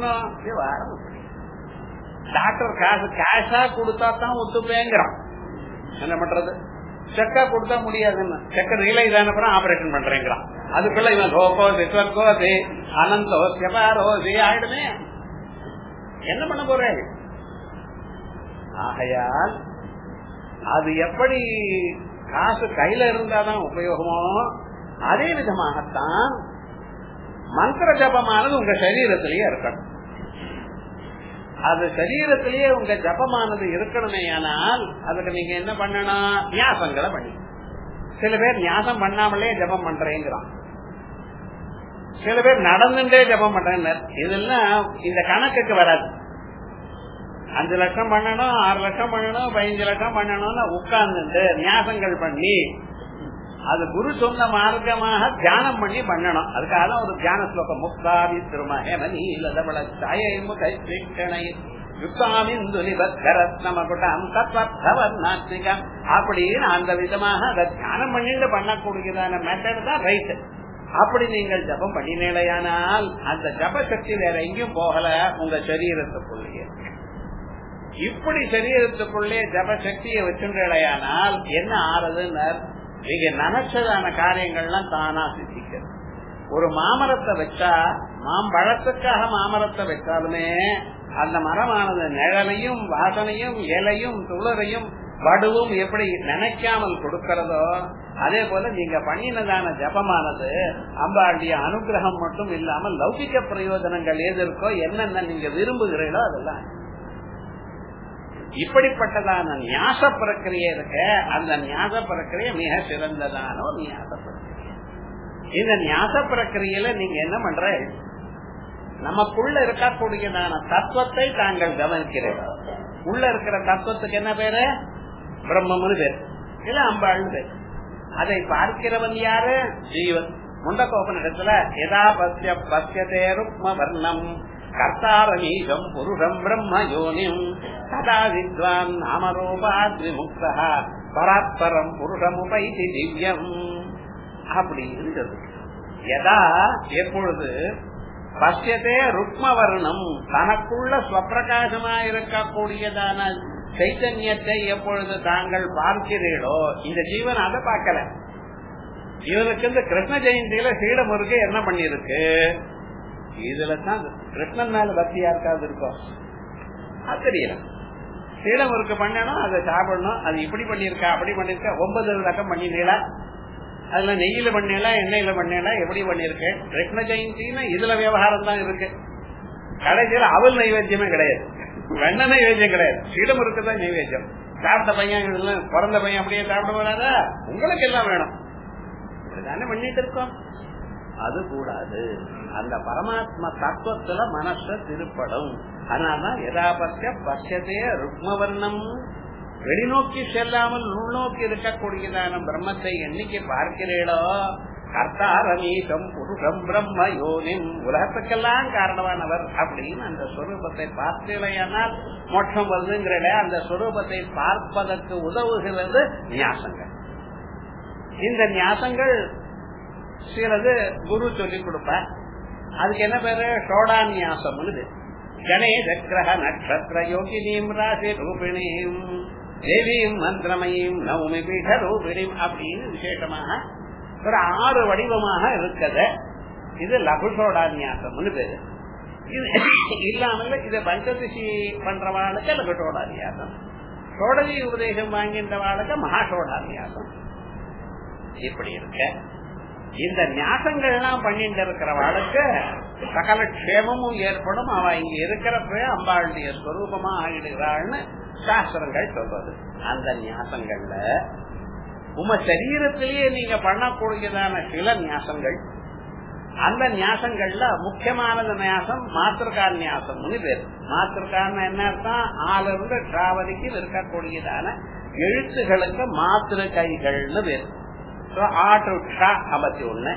டாக்டர் காசு கேஷா கொடுத்தா தான் ஒத்துப்பேங்கிறான் என்ன பண்றது செக்கா கொடுத்தா முடியாதுன்னு செக்க ரியலைஸ் ஆனப்புறம் ஆபரேஷன் பண்றேங்கிறான் அதுக்குள்ள இவன் சோகோ சிஸ்வர்கோ சி அனந்தோ செபாரோ சி ஆயிடுமே என்ன பண்ண போறாரு ஆகையால் அது எப்படி காசு கையில இருந்தாதான் உபயோகமோ அதே விதமாகத்தான் மந்திர ஜபமானது உங்க சரீரத்திலேயே இருக்கணும் அது சரீரத்திலேயே உங்க ஜபமானது இருக்கணுமே ஆனால் அதுக்கு நீங்க என்ன பண்ணணும் நியாசங்களை பண்ணி சில பேர் நியாசம் பண்ணாமலே ஜபம் பண்றேங்கிறான் சில பேர் நடந்துட்டே ஜபம் பண்றேன் இதெல்லாம் இந்த கணக்குக்கு வராது அஞ்சு லட்சம் பண்ணணும் ஆறு லட்சம் பண்ணணும் பதினஞ்சு லட்சம் பண்ணணும்னு உட்கார்ந்துட்டு நியாசங்கள் பண்ணி அது குரு சொன்ன மார்க்கமாக தியானம் பண்ணி பண்ணணும் அதுக்காக தான் ஒரு தியான ஸ்லோகம் முக்தாவி திருமஹேமனி லதபல சாயமு கைஷ்ணை அப்படின்னு அந்த விதமாக அதை தியானம் பண்ணிட்டு பண்ணக்கூடியதான மெத்தட் தான் ரைட் அப்படி நீங்கள் ஜபம் பண்ணினேலையானால் அந்த ஜப சக்தி வேற எங்கேயும் போகல உங்க சரீரத்துக்குள்ளேயே இப்படி சரீரத்துக்குள்ளே ஜப சக்தியை வச்சுடையானால் என்ன ஆறுதுன்னு நீங்க நினைச்சதான காரியங்கள்லாம் தானா சித்திக்கிறது ஒரு மாமரத்தை வச்சா மாம்பழத்துக்காக மாமரத்தை வச்சாலுமே அந்த மரமானது நிழலையும் வாசனையும் இலையும் துளரையும் வடுவும் எப்படி நினைக்காமல் கொடுக்கிறதோ அதே போல நீங்க பண்ணினதான ஜபமானது அம்பாண்டிய அனுகிரகம் மட்டும் இல்லாமல் லௌகிக்க பிரயோஜனங்கள் எது இருக்கோ என்னென்ன நீங்க விரும்புகிறீங்களோ அதெல்லாம் இப்படிப்பட்டதான ஞாச பிரக்கிரியை இருக்க அந்த ஞாச பிரக்கிரியை மிக சிறந்ததான ஒரு ஞாச பிரக்கிரியை இந்த ஞாச பிரக்கிரியில நீங்க என்ன பண்ற நமக்குள்ள இருக்கக்கூடியதான தத்துவத்தை தாங்கள் கவனிக்கிறீர்கள் உள்ள இருக்கிற தத்துவத்துக்கு என்ன பேரு பிரம்மம்னு பேர் இல்ல அம்பாள்னு பேர் அதை பார்க்கிறவன் யாரு ஜீவன் முண்டகோபனிடத்துல எதா பசிய பசியதே ருக்ம வர்ணம் கர்த்தாரமீகம் புருஷம் பிரம்ம யோனிம் ததா வித்வான் நாமரூபாத்ரிமுக்தா பராத்பரம் புருஷமுபைதி திவ்யம் அப்படின்னு சொல்லு எதா எப்பொழுது பசியத்தே ருக்மவர்ணம் தனக்குள்ள ஸ்வப்பிரகாசமா இருக்கக்கூடியதான சைத்தன்யத்தை எப்பொழுது தாங்கள் பார்க்கிறீர்களோ இந்த ஜீவன் அதை பார்க்கல இவனுக்கு இந்த கிருஷ்ண ஜெயந்தியில சீடமுருகு என்ன பண்ணிருக்கு இதுல தான் கிருஷ்ணன் மேல பக்தி யாருக்காவது இருக்கும் அது தெரியல சீடமுருக்கு பண்ணணும் அதை சாப்பிடணும் அது இப்படி பண்ணிருக்கா அப்படி பண்ணிருக்கா ஒன்பது ரகம் பண்ணினீங்களா அதுல நெய்யில பண்ணல எண்ணெயில பண்ணல எப்படி பண்ணிருக்கேன் கிருஷ்ண ஜெயந்தின்னு இதுல விவகாரம் தான் இருக்கு கடைசியில அவள் நைவேத்தியமே கிடையாது வெண்ண நைவேத்தியம் கிடையாது சீடமுருக்கு தான் நைவேத்தியம் சாப்பிட்ட பையன் பிறந்த பையன் அப்படியே சாப்பிட போறாதா உங்களுக்கு எல்லாம் வேணும் இதுதானே பண்ணிட்டு இருக்கோம் அது கூடாது அந்த பரமாத்ம தத்துவத்துல மனச திருப்படும் அதனாலதான் யதாபத்திய பட்சத்தைய ருக்மவர்ணம் வெளிநோக்கி செல்லாமல் உள்நோக்கி இருக்கக்கூடியதான பிரம்மத்தை என்னைக்கு பார்க்கிறீளோ கர்த்தாரமீகம் புருஷம் பிரம்ம யோனிம் உலகத்துக்கெல்லாம் காரணமானவர் அப்படின்னு அந்த ஸ்வரூபத்தை பார்த்தீர்களானால் மோட்சம் வருதுங்கிற அந்த ஸ்வரூபத்தை பார்ப்பதற்கு உதவுகிறது நியாசங்கள் இந்த நியாசங்கள் சிலது குரு சொல்லிக் கொடுப்பார் அதுக்கு என்ன பேரு ஷோடாநியாசம் கணேச கிரக நட்சத்திர யோகினீம் ராசி ரூபிணியும் தேவியும் மந்திரமையும் நவமி பீட ரூபிணியும் அப்படின்னு விசேஷமாக ஒரு ஆறு வடிவமாக இருக்குது இது லகுஷோடாநியாசம்னு பேரு இது இல்லாமல் இது பஞ்சதிசி பண்றவாளுக்கு லகுஷோடாநியாசம் சோடதி உபதேசம் வாங்கின்றவாளுக்கு மகாஷோடாநியாசம் இப்படி இருக்க இந்த ஞாசங்கள்லாம் பண்ணிட்டு இருக்கிறவாளுக்கு சகல க்ஷேமமும் ஏற்படும் அவ இங்க இருக்கிறப்ப அம்பாளுடைய ஸ்வரூபமா ஆகிடுகிறாள்னு சாஸ்திரங்கள் சொல்றது அந்த ஞாசங்கள்ல உம சரீரத்திலேயே நீங்க பண்ணக்கூடியதான சில ஞாசங்கள் அந்த ஞாசங்கள்ல முக்கியமானது ஞாசம் மாத்திருக்கார் ஞாசம்னு பேரு மாத்திருக்கார்னு என்ன அர்த்தம் ஆலிருந்து டிராவலிக்கு இருக்கக்கூடியதான எழுத்துகளுக்கு மாத்திரு கைகள்னு பேரு ஆட்டு ஐம்பத்தி ஒண்ணு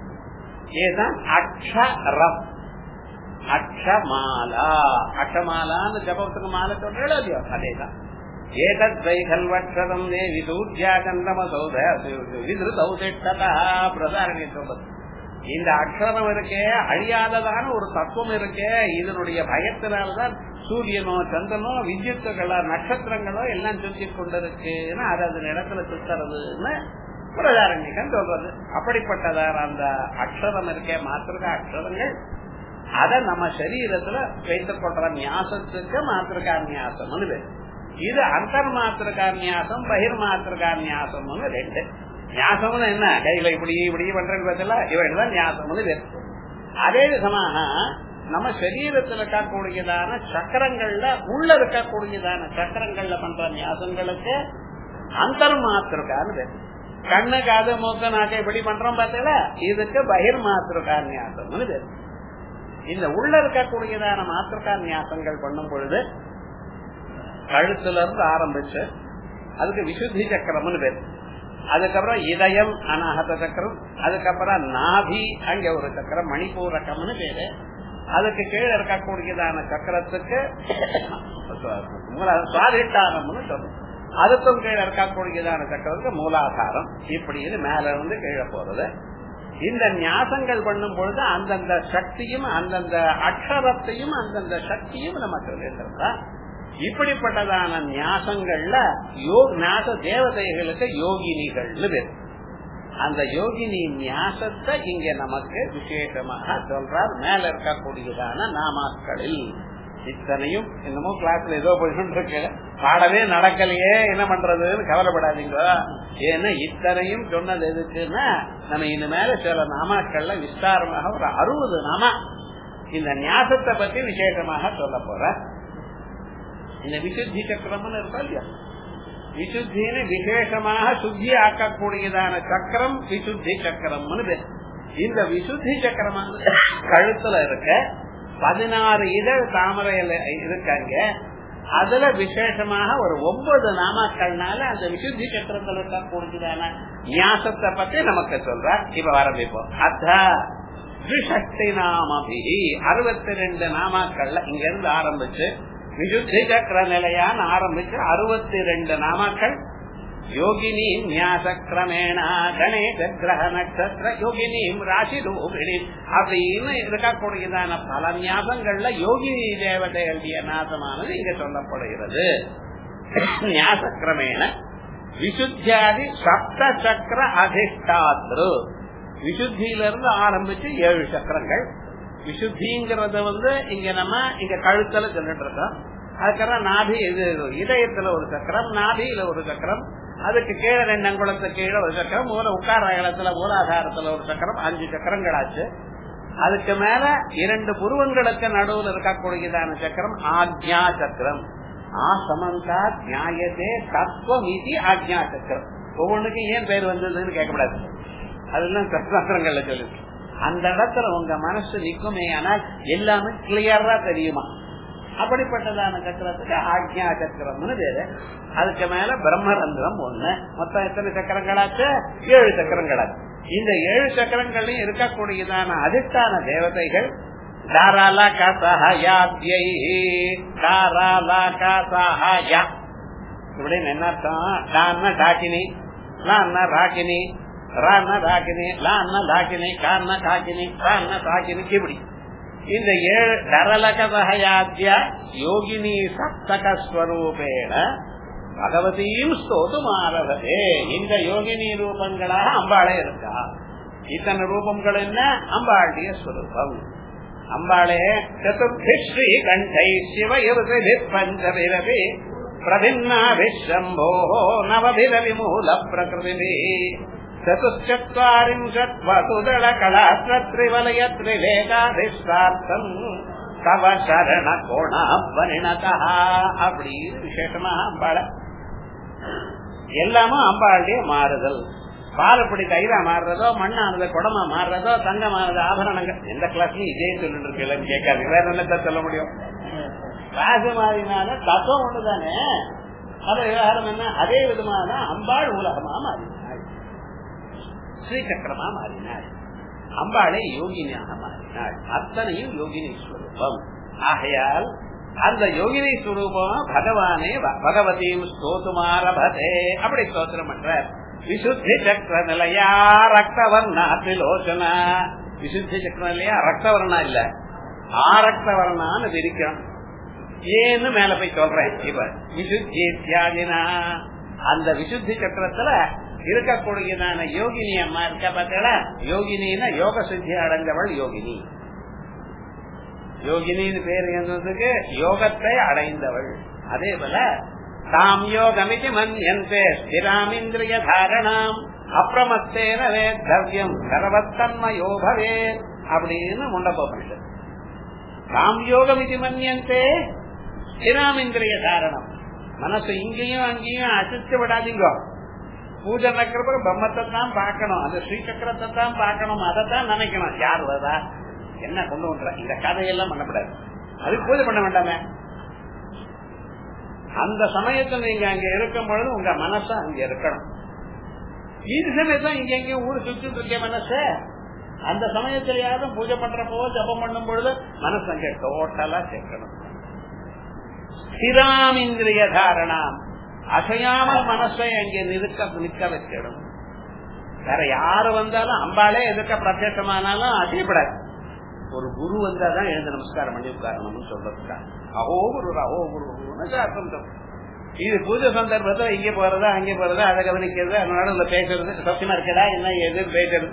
இதுதான் அக்ஷரம் அக்ஷமாலா அக்ஷமாலான்னு ஜபத்துக்கு மாலை சொல்றோ இல்லையோ அதேதான் ஏதத் வைகல்வட்சதம் தேவி சூர்யா சந்திரமசௌத விதிருதௌதிஷ்டதா பிரதாரணி சொல்றது இந்த அக்ஷரம் இருக்கே அழியாததான ஒரு தத்துவம் இருக்கே இதனுடைய பயத்தினால்தான் சூரியனோ சந்திரனோ வித்யுத்துகளோ நட்சத்திரங்களோ எல்லாம் சுத்தி கொண்டிருக்குன்னு அது அதன் இடத்துல சுத்துறதுன்னு பிரதாரண்யகம் சொல்றது அப்படிப்பட்டதான அந்த அக்ஷரம் இருக்கே மாத்திருக்க அக்ஷரங்கள் அத நம்ம சரீரத்துல வைத்துக் கொள்ற நியாசத்துக்கு மாத்திருக்கா நியாசம்னு பேரு இது அந்தர் மாத்திருக்கா நியாசம் பகிர் மாத்திருக்கா நியாசம்னு ரெண்டு நியாசம்னு என்ன கையில இப்படி இப்படி பண்றது பதிலா இவர்கள் தான் நியாசம்னு பேரு அதே விதமாக நம்ம சரீரத்தில் இருக்கக்கூடியதான சக்கரங்கள்ல உள்ள இருக்கக்கூடியதான சக்கரங்கள்ல பண்ற நியாசங்களுக்கு அந்தர் மாத்திருக்கான்னு பேரு கண்ணு காது மூக்க நாக்க இப்படி பண்றோம் பார்த்தீங்களா இதுக்கு பகிர் மாத்திருக்கா நியாசம்னு பேரு இந்த உள்ள இருக்கக்கூடியதான மாத்திருக்கா நியாசங்கள் பண்ணும் பொழுது கழுத்துல இருந்து ஆரம்பிச்சு அதுக்கு விசுத்தி சக்கரம்னு பேரு அதுக்கப்புறம் இதயம் அனாகத சக்கரம் அதுக்கப்புறம் நாபி அங்க ஒரு சக்கரம் மணிப்பூரகம்னு பேரு அதுக்கு கீழே இருக்கக்கூடியதான சக்கரத்துக்கு சுவாதிஷ்டானம்னு சொல்லும் அதுக்கும் கீழே இருக்கக்கூடியதான சக்கரத்துக்கு மூலாதாரம் இப்படின்னு மேல இருந்து கீழே போறது இந்த நியாசங்கள் பண்ணும் பொழுது அந்தந்த சக்தியும் அந்தந்த அக்ஷரத்தையும் அந்தந்த சக்தியும் நம்ம சொல்லியிருக்கிறதா இப்படிப்பட்டதான நியாசங்கள்ல யோக நியாச தேவதைகளுக்கு யோகினிகள்னு பேர் அந்த யோகினி நியாசத்தை இங்க நமக்கு விசேஷமாக சொல்றார் மேல இருக்கக்கூடியதான நாமாக்களில் இத்தனையும் என்னமோ கிளாஸ்ல ஏதோ போயிட்டு இருக்கு பாடவே நடக்கலையே என்ன பண்றதுன்னு கவலைப்படாதீங்க ஏன்னா இத்தனையும் சொன்னது எதுக்குன்னா நம்ம இனிமேல சில நாமாக்கள்ல விஸ்தாரமாக ஒரு அறுபது நாமா இந்த நியாசத்தை பத்தி விசேஷமாக சொல்ல போற இந்த விசுத்தி சக்கரம்னு இருக்கா இல்லையா விசுத்தின்னு விசேஷமாக சுத்தி ஆக்கக்கூடியதான சக்கரம் விசுத்தி சக்கரம்னு பேர் இந்த விசுத்தி சக்கரமானது கழுத்துல இருக்க பதினாறு இதழ் தாமரையில இருக்காங்க அதுல விசேஷமாக ஒரு ஒன்பது நாமாக்கள்னால அந்த விசுத்தி சக்கரத்தில் இருக்கக்கூடியதான நியாசத்தை பத்தி நமக்கு சொல்ற இப்ப ஆரம்பிப்போம் அத்தா திரிசக்தி நாமபி அறுபத்தி ரெண்டு நாமாக்கள்ல இங்க இருந்து ஆரம்பிச்சு விசுத்தி சக்கர நிலையான ஆரம்பிச்சு அறுபத்தி ரெண்டு நாமாக்கள் யோகினி நியாசக்கிரமேண கணேச கிரக நட்சத்திர யோகினி ராசி ரூபிணி அப்படின்னு இருக்கக்கூடியதான பல நியாசங்கள்ல யோகினி தேவதைகளுடைய நாசமானது இங்க சொல்லப்படுகிறது நியாசக்கிரமேண விசுத்தியாதி சப்த சக்கர அதிஷ்டாத்ரு விசுத்தியிலிருந்து ஆரம்பிச்சு ஏழு சக்கரங்கள் விசுத்திங்கிறத வந்து இங்க நம்ம இங்க கழுத்துல சொல்லிட்டு இருக்கோம் அதுக்கப்புறம் நாபி இது இதயத்துல ஒரு சக்கரம் நாபியில ஒரு சக்கரம் அதுக்கு கீழே ரெண்டு அங்குளத்துக்கு கீழே ஒரு சக்கரம் மூல உட்கார இடத்துல மூலாதாரத்துல ஒரு சக்கரம் அஞ்சு சக்கரங்கள் ஆச்சு அதுக்கு மேல இரண்டு புருவங்களுக்கு நடுவில் இருக்கக்கூடியதான சக்கரம் ஆக்ஞா சக்கரம் ஆசமந்தா நியாயத்தே தத்துவம் இது ஆக்ஞா சக்கரம் ஒவ்வொன்றுக்கும் ஏன் பேர் வந்ததுன்னு கேட்கக்கூடாது அதெல்லாம் சத்திரங்கள்ல சொல்லுது அந்த இடத்துல உங்க மனசு நிக்குமே ஆனால் எல்லாமே கிளியரா தெரியுமா அப்படிப்பட்டதான சக்கரத்துக்கு ஆக்ஞா சக்கரம்னு பேரு அதுக்கு மேல பிரம்மரந்திரம் ஒண்ணு மொத்தம் எத்தனை சக்கரங்களாச்சு ஏழு சக்கரங்களாச்சு இந்த ஏழு சக்கரங்களையும் இருக்கக்கூடியதான அதிஷ்டான தேவதைகள் தாராலா காசாஹயாத்யை தாராலா காசாஹயா இப்படின்னு என்ன அர்த்தம் டான்னா டாக்கினி லான்னா ராக்கினி ரான்னா ராக்கினி லான்னா லாக்கினி கான்னா காக்கினி ரான்னா சாக்கினி இப்படி இந்த ஏழு தரலகதயாத்யா யோகினி சப்தகஸ்வரூபேண பகவதியும் ஸ்தோதும் ஆரவதே இந்த யோகினி ரூபங்களாக அம்பாளே இருக்கா இத்தனை ரூபங்கள் என்ன அம்பாளுடைய ஸ்வரூபம் அம்பாளே சதுர்த்தி ஸ்ரீ கண்டை சிவ இருதி பஞ்சபிரவி பிரபின்னாபிஷம்போ நவபிரவி மூல பிரகிருதி चतुश्चत्वारिंशत् वसुदल कलात्रिवलय त्रिवेदाधिष्ठार्थम् தவ சரண கோணா பரிணதா அப்படின்னு விசேஷமா அம்பாள எல்லாமும் அம்பாளுடைய மாறுதல் பாலப்படி தைலா மாறுறதோ மண்ணானது குடமா மாறுறதோ தங்கமானது ஆபரணங்கள் எந்த கிளாஸ்லயும் இதே சொல்லிட்டு இருக்கலன்னு கேட்காது வேற என்னத்தான் சொல்ல முடியும் கிளாஸ் மாறினால தத்துவம் ஒண்ணுதானே அது விவகாரம் என்ன அதே விதமான அம்பாள் உலகமா மாறினாள் ஸ்ரீசக்கரமா மாறினாள் அம்பாளை யோகினியாக மாறினாள் அத்தனையும் யோகினி ஸ்வரூபம் ஆகையால் அந்த யோகினி ஸ்வரூபம் பகவானே பகவதியும் ஸ்தோத்துமாரபதே அப்படி ஸ்தோத்திரம் பண்ற விசுத்தி சக்கர நிலையா ரக்தவர்ணா திலோச்சனா விசுத்தி சக்கர நிலையா ரக்தவர்ணா இல்ல ஆரக்தவர்ணான்னு விரிக்கணும் ஏன்னு மேல போய் சொல்றேன் இப்ப விசுத்தி தியாகினா அந்த விசுத்தி சக்கரத்துல இருக்கக்கூடியதான யோகினி அம்மா இருக்க பார்த்தா யோகினின்னா யோக சித்தி அடைந்தவள் யோகினி யோகினின்னு பேர் என்னதுக்கு யோகத்தை அடைந்தவள் அதே போல தாம் யோகமிதி மன்யந்தே ஸ்திராமிந்திரிய தாரணாம் அப்பிரமத்தேன வேத்தவ்யம் சர்வத்தன்மயோ பவே அப்படின்னு முண்டகோபனிஷத் தாம் யோகமிதி மன்யந்தே ஸ்திராமிந்திரிய தாரணம் மனசு இங்கேயும் அங்கேயும் அசிச்சு விடாதீங்க பூஜை நடக்கிறப்ப பிரம்மத்தை தான் பார்க்கணும் அந்த ஸ்ரீசக்கரத்தை தான் பார்க்கணும் அதை தான் நினைக்கணும் யார் வரா என்ன கொண்டு வந்த இந்த கதையெல்லாம் பண்ணக்கூடாது அதுக்கு பூஜை பண்ண வேண்டாமே அந்த சமயத்துல நீங்க அங்க இருக்கும் பொழுது உங்க மனசு அங்க இருக்கணும் இது சமயத்தான் இங்க எங்கேயும் ஊரு சுத்தி இருக்க மனசு அந்த சமயத்திலேயாவது பூஜை பண்றப்போ ஜபம் பண்ணும் பொழுது மனசு அங்க டோட்டலா சேர்க்கணும் ஸ்திராமிந்திரிய தாரணம் அசையாமல் மனசை அங்கே நிற்க நிற்க வச்சிடும் வேற யாரு வந்தாலும் அம்பாலே எதுக்க பிரத்யேகமானாலும் அதிகப்படாது ஒரு குரு வந்தாதான் எழுந்து நமஸ்காரம் பண்ணி உட்காரணும்னு சொல்றதுக்கா அஹோ குரு அஹோ குரு அர்த்தம் இது பூஜை சந்தர்ப்பத்துல இங்க போறதா அங்க போறதா அதை கவனிக்கிறது அதனால பேசுறது சத்தியமா இருக்கடா என்ன எது பேசுறது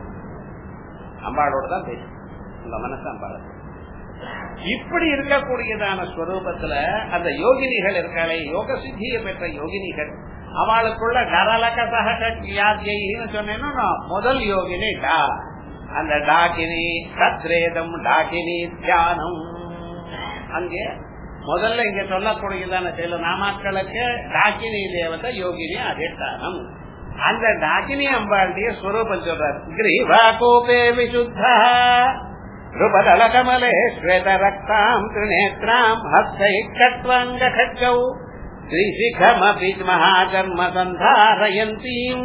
அம்பாளோட தான் பேசும் உங்க மனசு அம்பாள இப்படி இருக்கக்கூடியதான ஸ்வரூபத்துல அந்த யோகினிகள் இருக்காளே யோக சித்தியை பெற்ற யோகினிகள் அவளுக்குள்ள கரலக சகன்னு சொன்னேன்னா முதல் யோகினி டா அந்த டாகினி சத்ரேதம் டாகினி தியானம் அங்கே முதல்ல இங்க சொல்லக்கூடியதான சில நாமாக்களுக்கு டாகினி தேவதை யோகினி அதிஷ்டானம் அந்த டாகினி அம்பாளுடைய ஸ்வரூபம் சொல்றார் கிரீவா கோபே விசுத்த ருபதல கமலே ஸ்வேத ரக்தாம் திரிநேத்ராம் ஹஸ்தை கட்வாங்க खड्गौ त्रिशिखमपि महाजन्म सन्धारयन्तीम्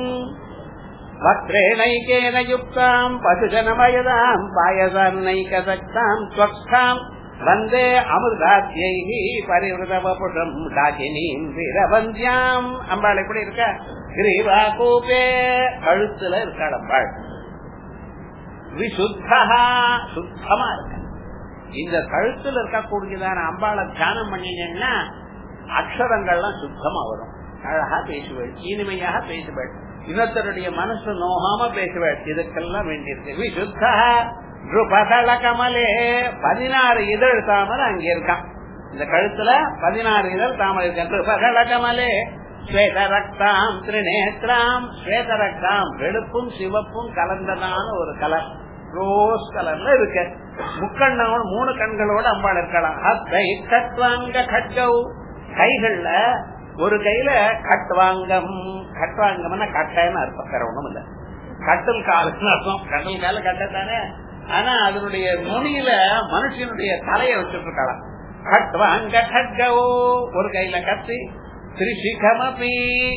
वक्त्रेणैकेन युक्ताम् पशुजनमयदाम् पायसान्नैकसक्ताम् त्वक्ष्ठाम् वन्दे அமிர்தாத்யைः பரிவிரதவபுஷம் டாகினீம் வீரவந்தியாம் அம்பாள் எப்படி இருக்க கிரீவா கூப்பே கழுத்துல இருக்காள் அம்பாள் விசுத்தா சுத்தமா இருக்க இந்த கழுத்துல இருக்கக்கூடியதான அம்பாளை தியானம் பண்ணீங்கன்னா அக்ஷரங்கள்லாம் சுத்தமா வரும் அழகா பேசுவேள் இனிமையாக பேசுவேள் இன்னொருத்தருடைய மனசு நோகாம பேசுவேள் இதுக்கெல்லாம் வேண்டியிருக்கு விசுத்தா ருபதள கமலே பதினாறு இதழ் தாமரை அங்க இருக்கான் இந்த கழுத்துல பதினாறு இதழ் தாமரை இருக்கு ருபதள கமலே ஸ்வேத ரக்தாம் திரிநேத்ராம் ஸ்வேத ரக்தாம் வெளுப்பும் சிவப்பும் கலந்ததான ஒரு கலர் ரோஸ் கலர்ல இருக்கு முக்கண்ணோட மூணு கண்களோட அம்பாள் இருக்கலாம் ஹத்தை கட்வாங்க கட்கவு கைகள்ல ஒரு கையில கட்வாங்கம் கட்வாங்கம்னா கட்டைன்னு அர்த்தம் வேற ஒண்ணும் இல்ல கட்டல் காலுன்னு அர்த்தம் கட்டல் கால கட்டத்தானே ஆனா அதனுடைய நுனியில மனுஷனுடைய தலைய வச்சுட்டு இருக்கலாம் கட்வாங்க கட்கவோ ஒரு கையில கத்தி திரிசிகமபி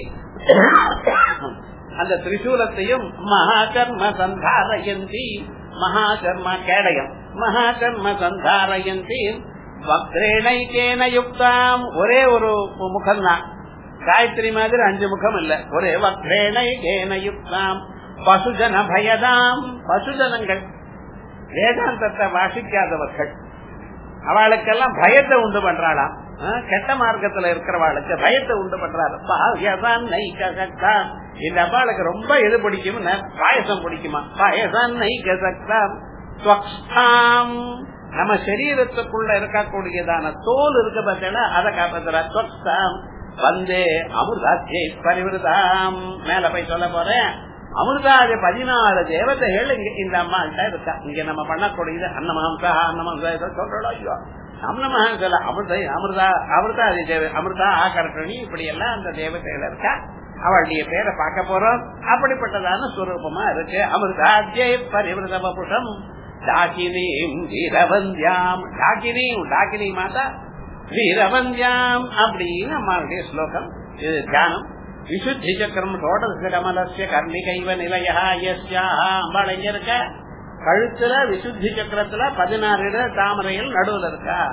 அந்த திரிசூலத்தையும் மகாகர்ம சந்தாரயந்தி மகாகர்ம கேடயம் மகாகர்ம சந்தாரயந்தி வக்ரேணைக்கேன யுக்தாம் ஒரே ஒரு முகம் தான் காயத்ரி மாதிரி அஞ்சு முகம் இல்ல ஒரே வக்ரேணைக்கேன யுக்தாம் பசுஜன பயதாம் பசுஜனங்கள் வேதாந்தத்தை வாசிக்காதவர்கள் அவளுக்கெல்லாம் பயத்தை உண்டு பண்றாளாம் கெட்ட மார்க்கத்துல இருக்கிறவாளுக்கு பயத்தை உண்டு பண்றாரு இந்த அம்பாளுக்கு ரொம்ப எது பிடிக்கும் பாயசம் பிடிக்குமா பாயசம் நைக்க சக்தாம் நம்ம சரீரத்துக்குள்ள இருக்கக்கூடியதான தோல் இருக்கு பார்த்தீங்கன்னா அதை காப்பாத்துறா ஸ்வக்தாம் வந்து அமிர்தாத்தியை பரிவிருதாம் மேல போய் சொல்ல போறேன் அமிர்தாதி பதினாலு தேவதைகள் இங்க இந்த அம்மாள்கிட்ட இருக்கா இங்க நம்ம பண்ணக்கூடியது அன்னமாம்சா அன்னமாம்சா ஏதோ சொல்றோம் ஐயோ அம்னமகான் சொல்ல அமிர்த அமிர்தா அமிர்தாதி தேவ அமிர்தா ஆகர்ஷணி இப்படி எல்லாம் அந்த தேவதைகள் இருக்கா அவளுடைய பேரை பார்க்க போறோம் அப்படிப்பட்டதான ஸ்வரூபமா இருக்கு அமிர்தாத்தியை பரிவிரத புஷம் டாக்கினீம் வீரவந்தியாம் டாக்கினீம் டாக்கினி மாதா வீரவந்தியாம் அப்படின்னு அம்மாவுடைய ஸ்லோகம் இது தியானம் விசுத்தி சக்கரம் ஷோடச கமலசிய கர்ணிகைவ நிலையா யஸ்யா அம்பாள் எங்க இருக்க கழுத்துல விசுத்தி சக்கரத்துல பதினாறு தாமரைகள் நடுவுல இருக்கா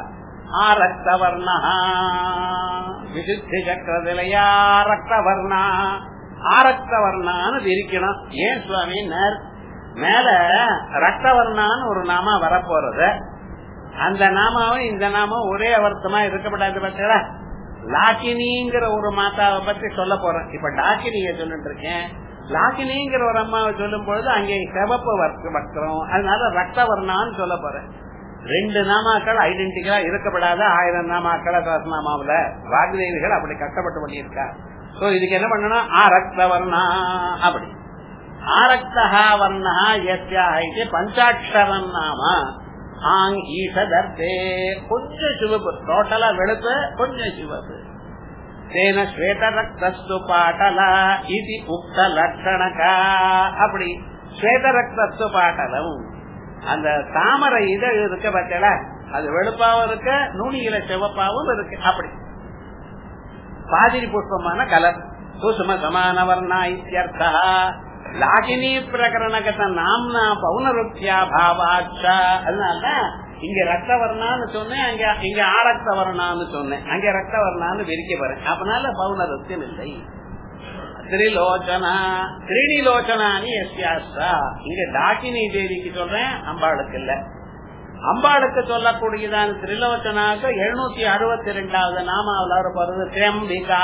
ஆரக்தவர்ணா விசுத்தி சக்கரதிலையா ரக்தவர்ணா ஆரக்தவர்ணான்னு விரிக்கணும் ஏன் சுவாமினர் மேல ரக்தவர்ணான்னு ஒரு நாமா வரப்போறது அந்த நாமாவும் இந்த நாமம் ஒரே அவர்த்தமா இருக்கப்படாது பார்த்தீங்களா லாக்கினிங்கிற ஒரு மாதாவை பத்தி சொல்ல போறேன் இப்ப டாக்கினிய சொல்லிட்டு இருக்கேன் லாக்கினிங்கிற ஒரு அம்மாவை சொல்லும் பொழுது அங்கே சிவப்பு வர்க்க வஸ்திரம் அதனால ரக்தவர்ணான்னு சொல்ல போறேன் ரெண்டு நாமாக்கள் ஐடென்டிக்கலா இருக்கப்படாத ஆயிரம் நாமாக்கள் சஹஸ்நாமாவில வாக்தேவிகள் அப்படி கஷ்டப்பட்டு பண்ணியிருக்கா சோ இதுக்கு என்ன பண்ணணும் ஆரக்தவர்ணா அப்படி ஆரக்தா வர்ணா எஸ்யா இது பஞ்சாட்சரம் நாம ஆங் ஈசதர்த்தே கொஞ்சம் சிவப்பு டோட்டலா வெளுப்பு கொஞ்சம் சிவப்பு தேன ஸ்வேத ரக்தஸ்து பாட்டலா இது உக்த லட்சணகா அப்படி ஸ்வேத ரக்தஸ்து பாட்டலம் அந்த தாமரை இதழ் இருக்க பத்தல அது வெளுப்பாவும் இருக்கு நுனியில சிவப்பாவும் இருக்கு அப்படி பாதிரி புஷ்பமான கலர் குசும சமான வர்ணா இத்தியர்த்தா லாகினி பிரகரணகத நாம்னா பௌனருத்தியா பாவாச்சா அதனாலதான் இங்க ரத்தவர்ணான்னு சொன்னேன் அங்க இங்க ஆரக்தவர்ணான்னு சொன்னேன் அங்க ரத்தவர்ணான்னு விரிக்க போறேன் அதனால பௌனருத்தியம் இல்லை திரிலோச்சனா திரிணிலோச்சனானி எஸ்யாஸ்தா இங்க டாக்கினி தேவிக்கு சொல்றேன் அம்பாளுக்கு இல்ல அம்பாளுக்கு சொல்லக்கூடியதான திரிலோச்சனாக்கு எழுநூத்தி அறுபத்தி ரெண்டாவது நாமாவில் வர போறது திரம்பிகா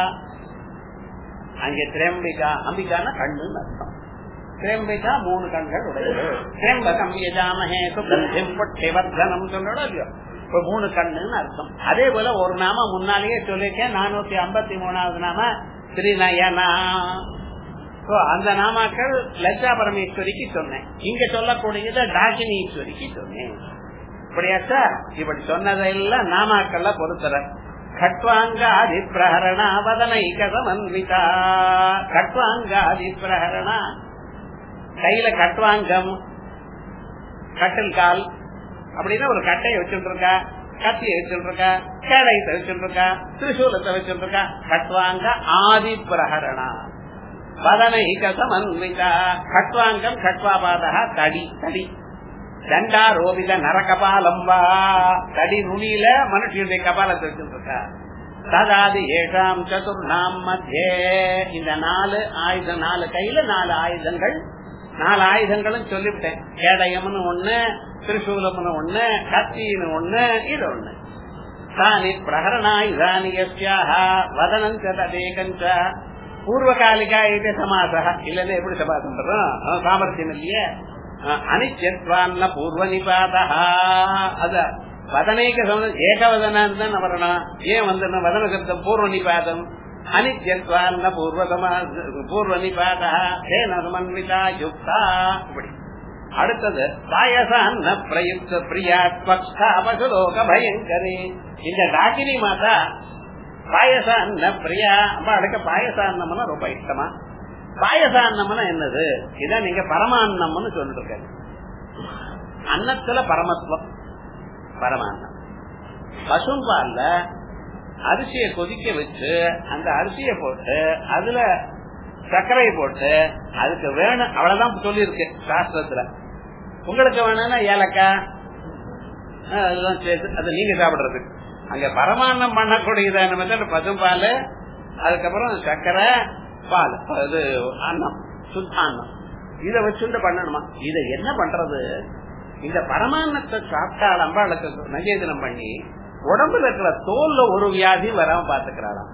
அங்கே திரம்பிகா அம்பிகான கண்ணுன்னு அர்த்தம் திரம்பிகா மூணு கண்கள் உடையது திரம்பகம் யஜாமஹே சுகந்திம் புட்டிவர்தனம் சொல்லணும் இல்லையோ இப்ப மூணு கண்ணுன்னு அர்த்தம் அதே போல ஒரு நாம முன்னாலேயே சொல்லிருக்கேன் நானூத்தி ஐம்பத்தி மூணாவது நாம ஸ்ரீநயனா அந்த நாமாக்கள் லட்சா பரமேஸ்வரிக்கு சொன்னேன் இங்க சொல்லக்கூடியத டாகினீஸ்வரிக்கு சொன்னேன் இப்படியாச்சா இப்படி சொன்னதெல்லாம் நாமாக்கள்ல பொறுத்தர கட்வாங்காதி பிரகரணா வதனைக சமன்விதா கட்வாங்காதி பிரகரணா கையில கட்வாங்கம் கட்டில் கால் அப்படின்னா ஒரு கட்டையை வச்சுட்டு இருக்கா கத்தியை வச்சுட்டு இருக்கா கேடயத்தை வச்சுட்டு இருக்கா திரிசூலத்தை வச்சுட்டு இருக்கா கட்வாங்க ஆதி பிரகரணா வதனைக சமன்விதா கட்வாங்கம் கட்வாபாதா தடி தடி தண்டாரோபித நரகபாலம் வா தடி நுனியில மனுஷனுடைய கபாலத்தை வச்சுருக்கா ததாதி ஏழாம் சதுர்ணாம் மத்தியே இந்த நாலு ஆயுதம் நாலு கையில நாலு ஆயுதங்கள் நாலு ஆயுதங்களும் சொல்லிவிட்டேன் கேடயம்னு ஒண்ணு திரிசூலம்னு ஒண்ணு கத்தின்னு ஒண்ணு இது ஒண்ணு தானி பிரகரணாயுதானி வதனம் ததேகஞ்ச பூர்வகாலிகா இது சமாசா இல்லன்னு எப்படி சமாசம் பண்றோம் சாமர்த்தியம் இல்லையே அனிச்சத்வான்ன பூர்வ நிபாதா அத வதனைக்கு சம்பந்தம் ஏகவதனான் தான் வரணும் ஏன் வந்து வதன சப்தம் பூர்வ நிபாதம் அனித்யத்வான்ன பூர்வ பூர்வ நிபாதா தேன சமன்விதா யுக்தா இப்படி அடுத்தது பாயசான்ன பிரயுக்த பிரியா ஸ்வக்ஷா பசுலோக பயங்கரி இந்த டாக்கினி மாதா பாயசான்ன பிரியா அம்பாளுக்கு பாயசான்னம்னா ரொம்ப இஷ்டமா பாயசான்னம்னா என்னது இதான் நீங்க பரமான்னம்னு சொல்லிட்டு இருக்க அன்னத்துல பரமத்துவம் பரமான்னம் பசும்பால்ல அரிசியை கொதிக்க வச்சு அந்த அரிசியை போட்டு அதுல சர்க்கரை போட்டு அதுக்கு வேணும் அவ்வளவுதான் சொல்லியிருக்கு சாஸ்திரத்துல உங்களுக்கு வேணும்னா ஏலக்காய் அதெல்லாம் சேர்த்து அதை நீங்க சாப்பிடுறதுக்கு அங்க பரமான்னம் பண்ணக்கூடியதான மெத்தட் பசும்பால் அதுக்கப்புறம் சர்க்கரை பால் அது அன்னம் சுத்தான்னம் இத வச்சுட்டு பண்ணணுமா இத என்ன பண்றது இந்த பரமான்னத்தை சாப்பிட்டால் அம்பாளுக்கு நஜேதனம் பண்ணி உடம்புல இருக்கிற தோல்ல ஒரு வியாதி வராம பாத்துக்கிறாராம்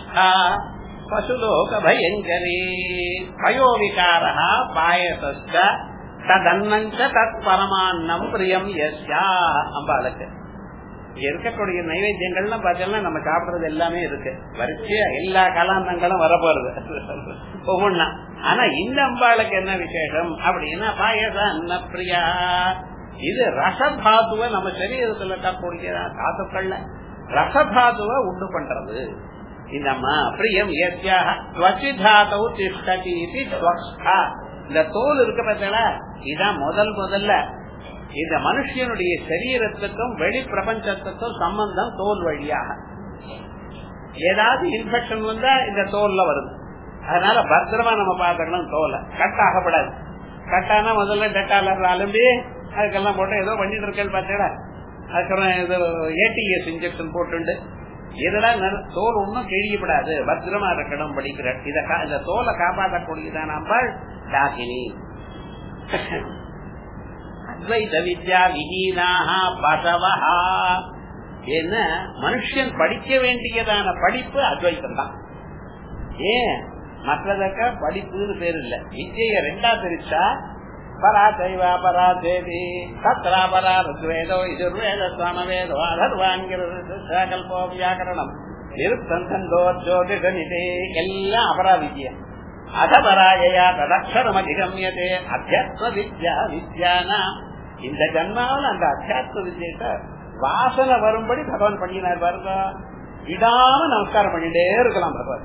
பசுலோக பயங்கரி பயோவிகாரா பாயசஸ்த ததன்னஞ்ச தத் பரமான்னம் பிரியம் எஸ்யா அம்பாளுக்கு இருக்கக்கூடிய நைவேத்தியங்கள்லாம் பார்த்தீங்கன்னா நம்ம சாப்பிடுறது எல்லாமே இருக்கு வரிசையா எல்லா கலாந்தங்களும் வரப்போறது ஒவ்வொன்னா ஆனா இந்த அம்பாளுக்கு என்ன விசேஷம் அப்படின்னா பாயச அன்னப்பிரியா இது ரசதாத்துவ நம்ம சரீரத்தில் இருக்கக்கூடிய தாத்துக்கள்ல ரசதாத்துவ உண்டு பண்றது இந்த அம்மா பிரியம் தாத்தவு திஷ்டதி இந்த தோல் இருக்க பார்த்தா இதான் முதல் முதல்ல இந்த மனுஷனுடைய சரீரத்துக்கும் வெளி பிரபஞ்சத்துக்கும் சம்பந்தம் தோல் வழியாக ஏதாவது இன்ஃபெக்ஷன் வந்தா இந்த தோல்ல வருது அதனால பத்திரமா நம்ம பாத்துக்கணும் தோலை கட் ஆகப்படாது கட்டானா முதல்ல டெட்டாலர் அலும்பி அதுக்கெல்லாம் போட்டு ஏதோ பண்ணிட்டு இருக்கேன் பார்த்தீங்களா அதுக்கப்புறம் இது ஏடிஎஸ் இன்ஜெக்ஷன் போட்டுண்டு இதெல்லாம் நட- தோல் ஒன்றும் கிழியப்படாது பத்திரமா இருக்கணும் படிக்கிற இத கா- இந்த தோலை காப்பாற்றக்கூடியதான் நம்ம டாகினி அத்வைத வித்யா விஹீனாக பசவஹா என்ன மனுஷன் படிக்க வேண்டியதான படிப்பு அத்வைத்தம் தான் ஏன் மற்றதக்க படிப்புன்னு பேர் இல்ல விஜய ரெண்டா பிரிச்சா பரா தெய்வா பரா தேவி தத்ரா பரா ருக்வேதோ இதுர்வேத சாமவேதோ அதர்வாங்கிறது கல்போ வியாக்கரணம் நிருத்தந்தோ ஜோதிட நிதே எல்லாம் அபரா விஜயம் அதபராயா ததக்ஷரம் அதிகமியதே அத்தியாத்ம வித்யா வித்யானா இந்த ஜன்மாவில் அந்த அத்தியாத்ம வித்யத்தை வாசனை வரும்படி பகவான் பண்ணினார் பாருங்க விடாம நமஸ்காரம் பண்ணிட்டே இருக்கலாம் பகவான்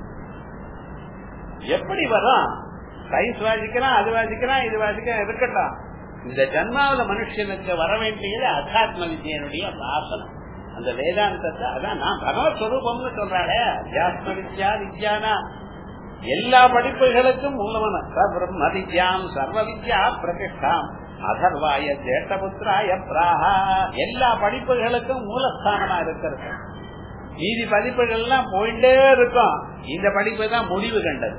எப்படி வரும் ரைஸ் வாசிக்கிறான் அது வாசிக்கிறான் இது வாசிக்கிறான் இருக்கட்டும் இந்த ஜன்மாவில மனுஷனுக்கு வர வேண்டியது அத்தியாத்ம வித்யனுடைய வாசனம் அந்த வேதாந்தத்தை அதான் நான் பகவத் ஸ்வரூபம்னு சொல்றாளே அத்தியாத்ம வித்யா வித்யானா எல்லா படிப்புகளுக்கும் மூலமான பிரம்ம வித்யாம் சர்வ வித்யா பிரதிஷ்டாம் அதர்வாய ஜேஷ்டபுத்திராய பிராகா எல்லா படிப்புகளுக்கும் மூலஸ்தானமா இருக்கிறது மீதி படிப்புகள்லாம் போயிட்டே இருக்கும் இந்த படிப்பு தான் முடிவு கண்டது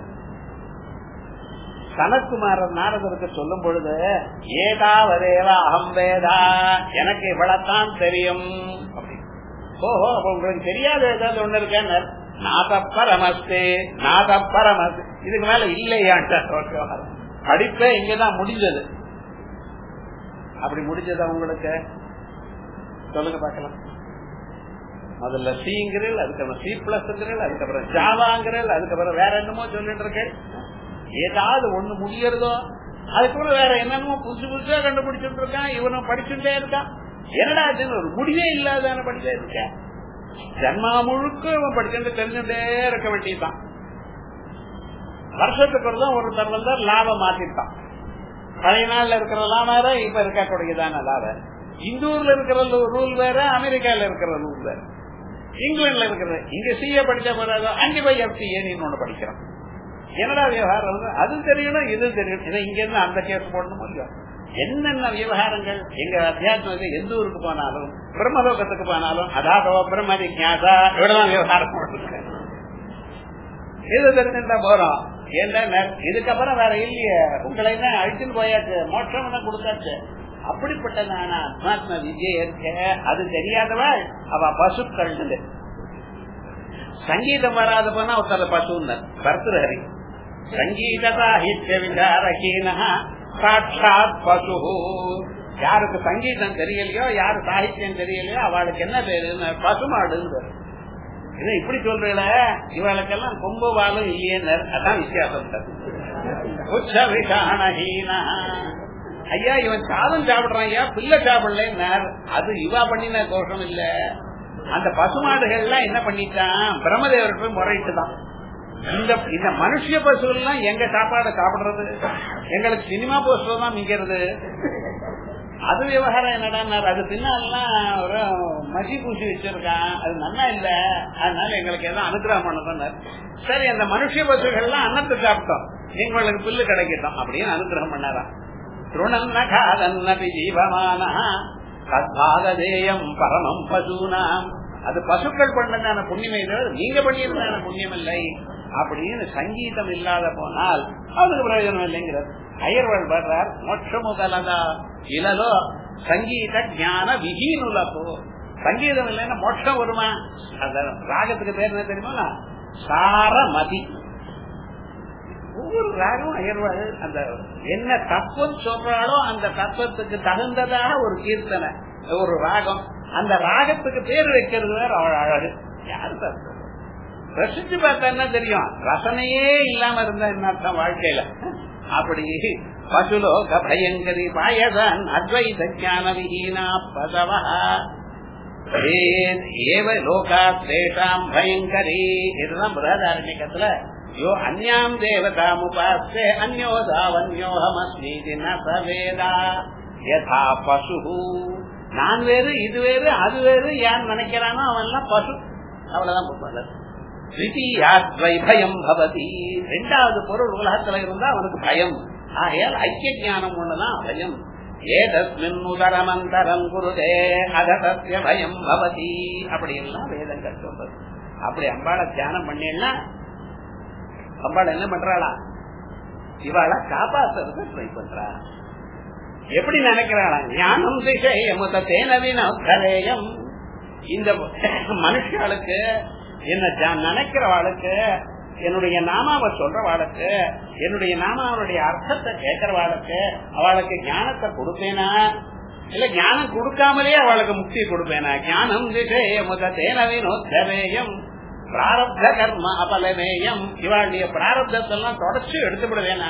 சனத்குமாரர் நாரதருக்கு சொல்லும் பொழுது ஏதாவதேவ அகம் வேதா எனக்கு இவ்வளத்தான் தெரியும் அப்படி. ஓஹோ அப்ப உங்களுக்கு தெரியாத ஏதாவது ஒண்ணு இருக்கேன்னு நாதப்பரமஸ்தே நாதப்பரமஸ் இதுக்கு மேல இல்லையாட்ட படிப்பே இங்கதான் முடிஞ்சது அப்படி முடிஞ்சதா உங்களுக்கு சொல்லுங்க பாக்கலாம் முதல்ல சிங்கிறல் அதுக்கப்புறம் சி பிளஸ்ங்கிறல் அதுக்கப்புறம் ஜாவாங்கிறல் அதுக்கப்புறம் வேற என்னமோ சொல்லிட்டு இருக்கேன் ஏதாவது ஒண்ணு முடியறதோ அதுக்கப்புறம் வேற என்னென்னமோ புதுசு புதுசா கண்டுபிடிச்சிட்டு இருக்கான் இவனும் படிச்சுட்டே இருக்கான் என்னடா இதுன்னு ஒரு முடிவே இல்லாதான படிச்சே இருக்க ஜன்மா முழுக்க இவன் படிச்சுட்டு தெரிஞ்சுட்டே இருக்க வேண்டியதுதான் வருஷத்துக்கு ஒரு தான் ஒருத்தர் வந்து லாபம் மாத்திட்டான் பழைய நாள்ல இருக்கிற லாபம் வேற இப்ப இருக்கக்கூடியதான லாபம் இந்தூர்ல இருக்கிற ரூல் வேற அமெரிக்கால இருக்கிற ரூல் வேற இங்கிலாந்துல இருக்கிறது இங்க சிஏ படிச்ச பிறகு அஞ்சு பை எஃப் சிஏன்னு ஒண்ணு படிக்கிறோம் என்னடா விவகாரம் வந்து அது தெரியணும் இது தெரியணும் இதை இங்க இருந்து அந்த கேஸ் போடணும் இல்லையா என்னென்ன விவகாரங்கள் எங்க அத்தியாத்மத்தை எந்த ஊருக்கு போனாலும் பிரம்மலோகத்துக்கு போனாலும் அதாதோ பிரம்மதி ஞாதா இவ்வளவுதான் விவகாரம் போட்டுருக்க இது தெரிஞ்சுட்டா போறோம் ஏன்னா இதுக்கப்புறம் வேற இல்லையே உங்களை என்ன அழிச்சுன்னு போயாச்சு மோட்சம் என்ன கொடுத்தாச்சு அப்படிப்பட்டதான அத்மாத்ம வித்யை இருக்க அது தெரியாதவா அவ பசுக்கள் சங்கீதம் வராத போனா ஒருத்தர் பசுன்னு பர்தஹரி சங்கீத சாஹித்ய விசாரகீன சாட்சாத் பசு யாருக்கு சங்கீதம் தெரியலையோ யாரு சாகித்யம் தெரியலையோ அவளுக்கு என்ன பேரு பசுமாடுன்னு பேரு இது இப்படி சொல்றீங்கள இவளுக்கெல்லாம் கொம்பு வாழும் இல்லையே அதான் வித்தியாசம் உச்ச விஷானஹீனா ஐயா இவன் சாதம் சாப்பிடுறான் ஐயா பிள்ளை சாப்பிடல அது இவா பண்ணின தோஷம் இல்ல அந்த பசுமாடுகள்லாம் என்ன பண்ணிட்டான் பிரம்மதேவர் போய் முறையிட்டுதான் இந்த இந்த மனுஷ பசு எல்லாம் எங்க சாப்பாடு சாப்பிடுறது எங்களுக்கு சினிமா போஸ்டர் தான் மிங்கிறது அது விவகாரம் என்னடா அது பின்னாலாம் ஒரு மசி பூசி வச்சிருக்கான் அது நல்லா இல்ல அதனால எங்களுக்கு எல்லாம் அனுகிரகம் பண்ணதான் சரி அந்த மனுஷ பசுகள்லாம் அன்னத்தை சாப்பிட்டோம் எங்களுக்கு புல்லு கிடைக்கட்டும் அப்படின்னு அனுகிரகம் பண்ணாராம் திருணன்னகாதன்னபி ஜீவமான தத்பாதேயம் பரமம் பசூனாம் அது பசுக்கள் பண்ணதான புண்ணியமே தவிர நீங்க பண்ணியிருந்தான புண்ணியம் இல்லை அப்படின்னு சங்கீதம் இல்லாத போனால் அதுக்கு பிரயோஜனம் இல்லைங்கிறது அயர்வள் வர்றார் மோட்சமு கலதா இலலோ சங்கீத ஞான விஹீனுலப்போ சங்கீதம் இல்லைன்னா மோட்சம் வருமா அந்த ராகத்துக்கு பேர் என்ன தெரியுமா சாரமதி ஒவ்வொரு ராகம் அயர்வாள் அந்த என்ன தத்துவம் சொல்றாளோ அந்த தத்துவத்துக்கு தகுந்ததாக ஒரு கீர்த்தனை ஒரு ராகம் அந்த ராகத்துக்கு பேர் வைக்கிறது வேற அவள் அழகு யாரு தத்துவம் ரசிச்சு பார்த்தா என்ன தெரியும் ரசனையே இல்லாம இருந்தா என்ன அர்த்தம் வாழ்க்கையில அப்படி பசுலோக பயங்கரி பாயதான் அத்வைத ஞான விஹீனா பதவா ஏவ லோகா தேஷாம் பயங்கரி இதுதான் பிரதாரண்யத்துல யோ அந்யாம் தேவதாம் உபாஸ்தே அந்யோதாவன்யோகமஸ்மீதி நவேதா யதா பசு நான் வேறு இது வேறு அது வேறு யார் நினைக்கிறானோ அவன் பசு அவ்வளவுதான் சொல்றது பயம் பவதி ரெண்டாவது பொருள் உலகத்துல இருந்தா அவனுக்கு பயம் ஆகையால் ஐக்கிய ஞானம் ஒண்ணுதான் பயம் ஏதஸ்மின் உதரமந்தரம் குருதே அதசத்திய பயம் பவதி அப்படி எல்லாம் வேதங்கள் சொல்றது அப்படி அம்பாளை தியானம் பண்ணினா அம்பாள் என்ன பண்றாளா இவாளை காப்பாத்துறது ட்ரை பண்றா எப்படி நினைக்கிறாளா ஞானம் திசை எமுத தேனவினம் இந்த மனுஷர்களுக்கு என்ன நினைக்கிறவாளுக்கு என்னுடைய நாமாவை சொல்றவாளுக்கு என்னுடைய நாமாவுடைய அர்த்தத்தை கேட்கறவாளுக்கு அவளுக்கு ஞானத்தை கொடுப்பேனா இல்ல ஞானம் கொடுக்காமலே அவளுக்கு முக்தி கொடுப்பேனா ஞானம் திசை எமுத தேனவினோத்தரேயம் பிராரப்த கர்ம அபலமேயம் இவாளுடைய பிராரப்தத்தெல்லாம் தொடர்ச்சி எடுத்து விடுவேனா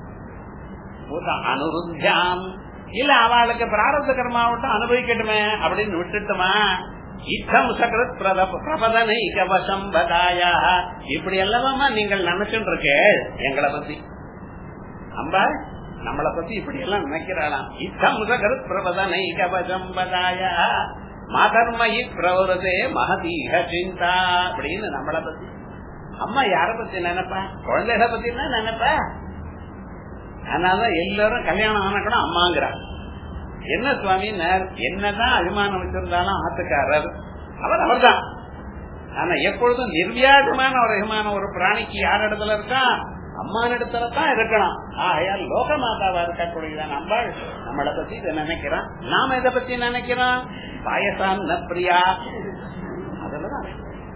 அனுருத்தியாம் இல்ல அவளுக்கு பிராரப்த கர்மாவட்டும் அனுபவிக்கட்டுமே அப்படின்னு விட்டுட்டுமா இத்தம் சகரத் பிரபதனை கவசம் பதாயா இப்படி எல்லாமா நீங்கள் நினைச்சுட்டு இருக்க எங்களை பத்தி அம்பா நம்மளை பத்தி இப்படி எல்லாம் நினைக்கிறாளாம் இத்தம் சகரத் பிரபதனை கவசம் பதாயா மதர்மயி பிரவரதே மகதீக சிந்தா அப்படின்னு நம்மளை பத்தி அம்மா யார பத்தி நினைப்பா குழந்தைகளை பத்தி தான் நினைப்பா அதனாலதான் எல்லாரும் கல்யாணம் ஆனக்கணும் அம்மாங்கிறா என்ன சுவாமி என்னதான் அபிமானம் வச்சிருந்தாலும் ஆத்துக்காரர் அவர் அவர்தான் ஆனா எப்பொழுதும் நிர்வியாசமான ஒரு அபிமானம் ஒரு பிராணிக்கு யார் இடத்துல இருக்கா அம்மான இடத்துல தான் இருக்கணும் ஆகையால் லோக மாதாவா இருக்கக்கூடியதான் அம்பாள் நம்மளை பத்தி இதை நினைக்கிறான் நாம இதை பத்தி நினைக்கிறோம் பாயசான் பிரியா அதுலதான்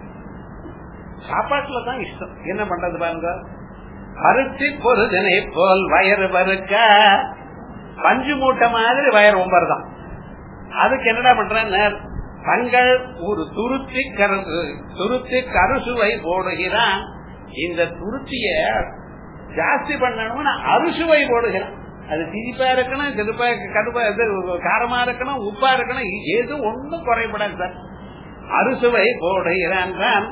சாப்பாட்டுல தான் இஷ்டம் என்ன பண்றது பாருங்க பருத்தி பொருதனை போல் வயறு பருக்க பஞ்சு மூட்டை மாதிரி வயர் ஒன்பது தான் அதுக்கு என்னடா பண்றேன் தங்கள் ஒரு துருத்தி கருசு துருத்தி கருசுவை போடுகிறான் இந்த துருத்திய ஜாஸ்தி பண்ணணும்னு அறுசுவை போடுகிறான் அது திரிப்பா இருக்கணும் திருப்பா கடுப்பா இது காரமா இருக்கணும் உப்பா இருக்கணும் எது ஒண்ணும் குறைபடாது சார் அறுசுவை போடுகிறான் தான்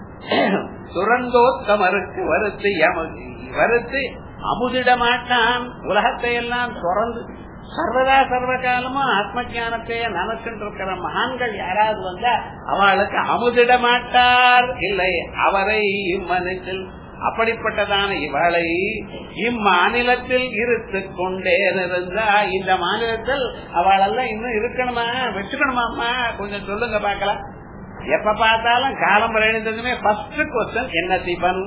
சுரந்தோத்தமருக்கு வருத்து வருத்து அமுதிட மாட்டான் உலகத்தை எல்லாம் தொடர்ந்து சர்வதா சர்வ காலமும் ஆத்ம ஜானத்தைய நினைச்சுட்டு இருக்கிற மகான்கள் யாராவது வந்தா அவளுக்கு அமுதிட மாட்டார் இல்லை அவரை இம்மனத்தில் அப்படிப்பட்டதான இவளை இம்மாநிலத்தில் இருந்து கொண்டே இருந்தா இந்த மாநிலத்தில் அவளெல்லாம் இன்னும் இருக்கணுமா வச்சுக்கணுமாமா கொஞ்சம் சொல்லுங்க பாக்கலாம் எப்ப பார்த்தாலும் காலம் எழுந்ததுமே ஃபர்ஸ்ட் கொஸ்டின் என்ன டிபன்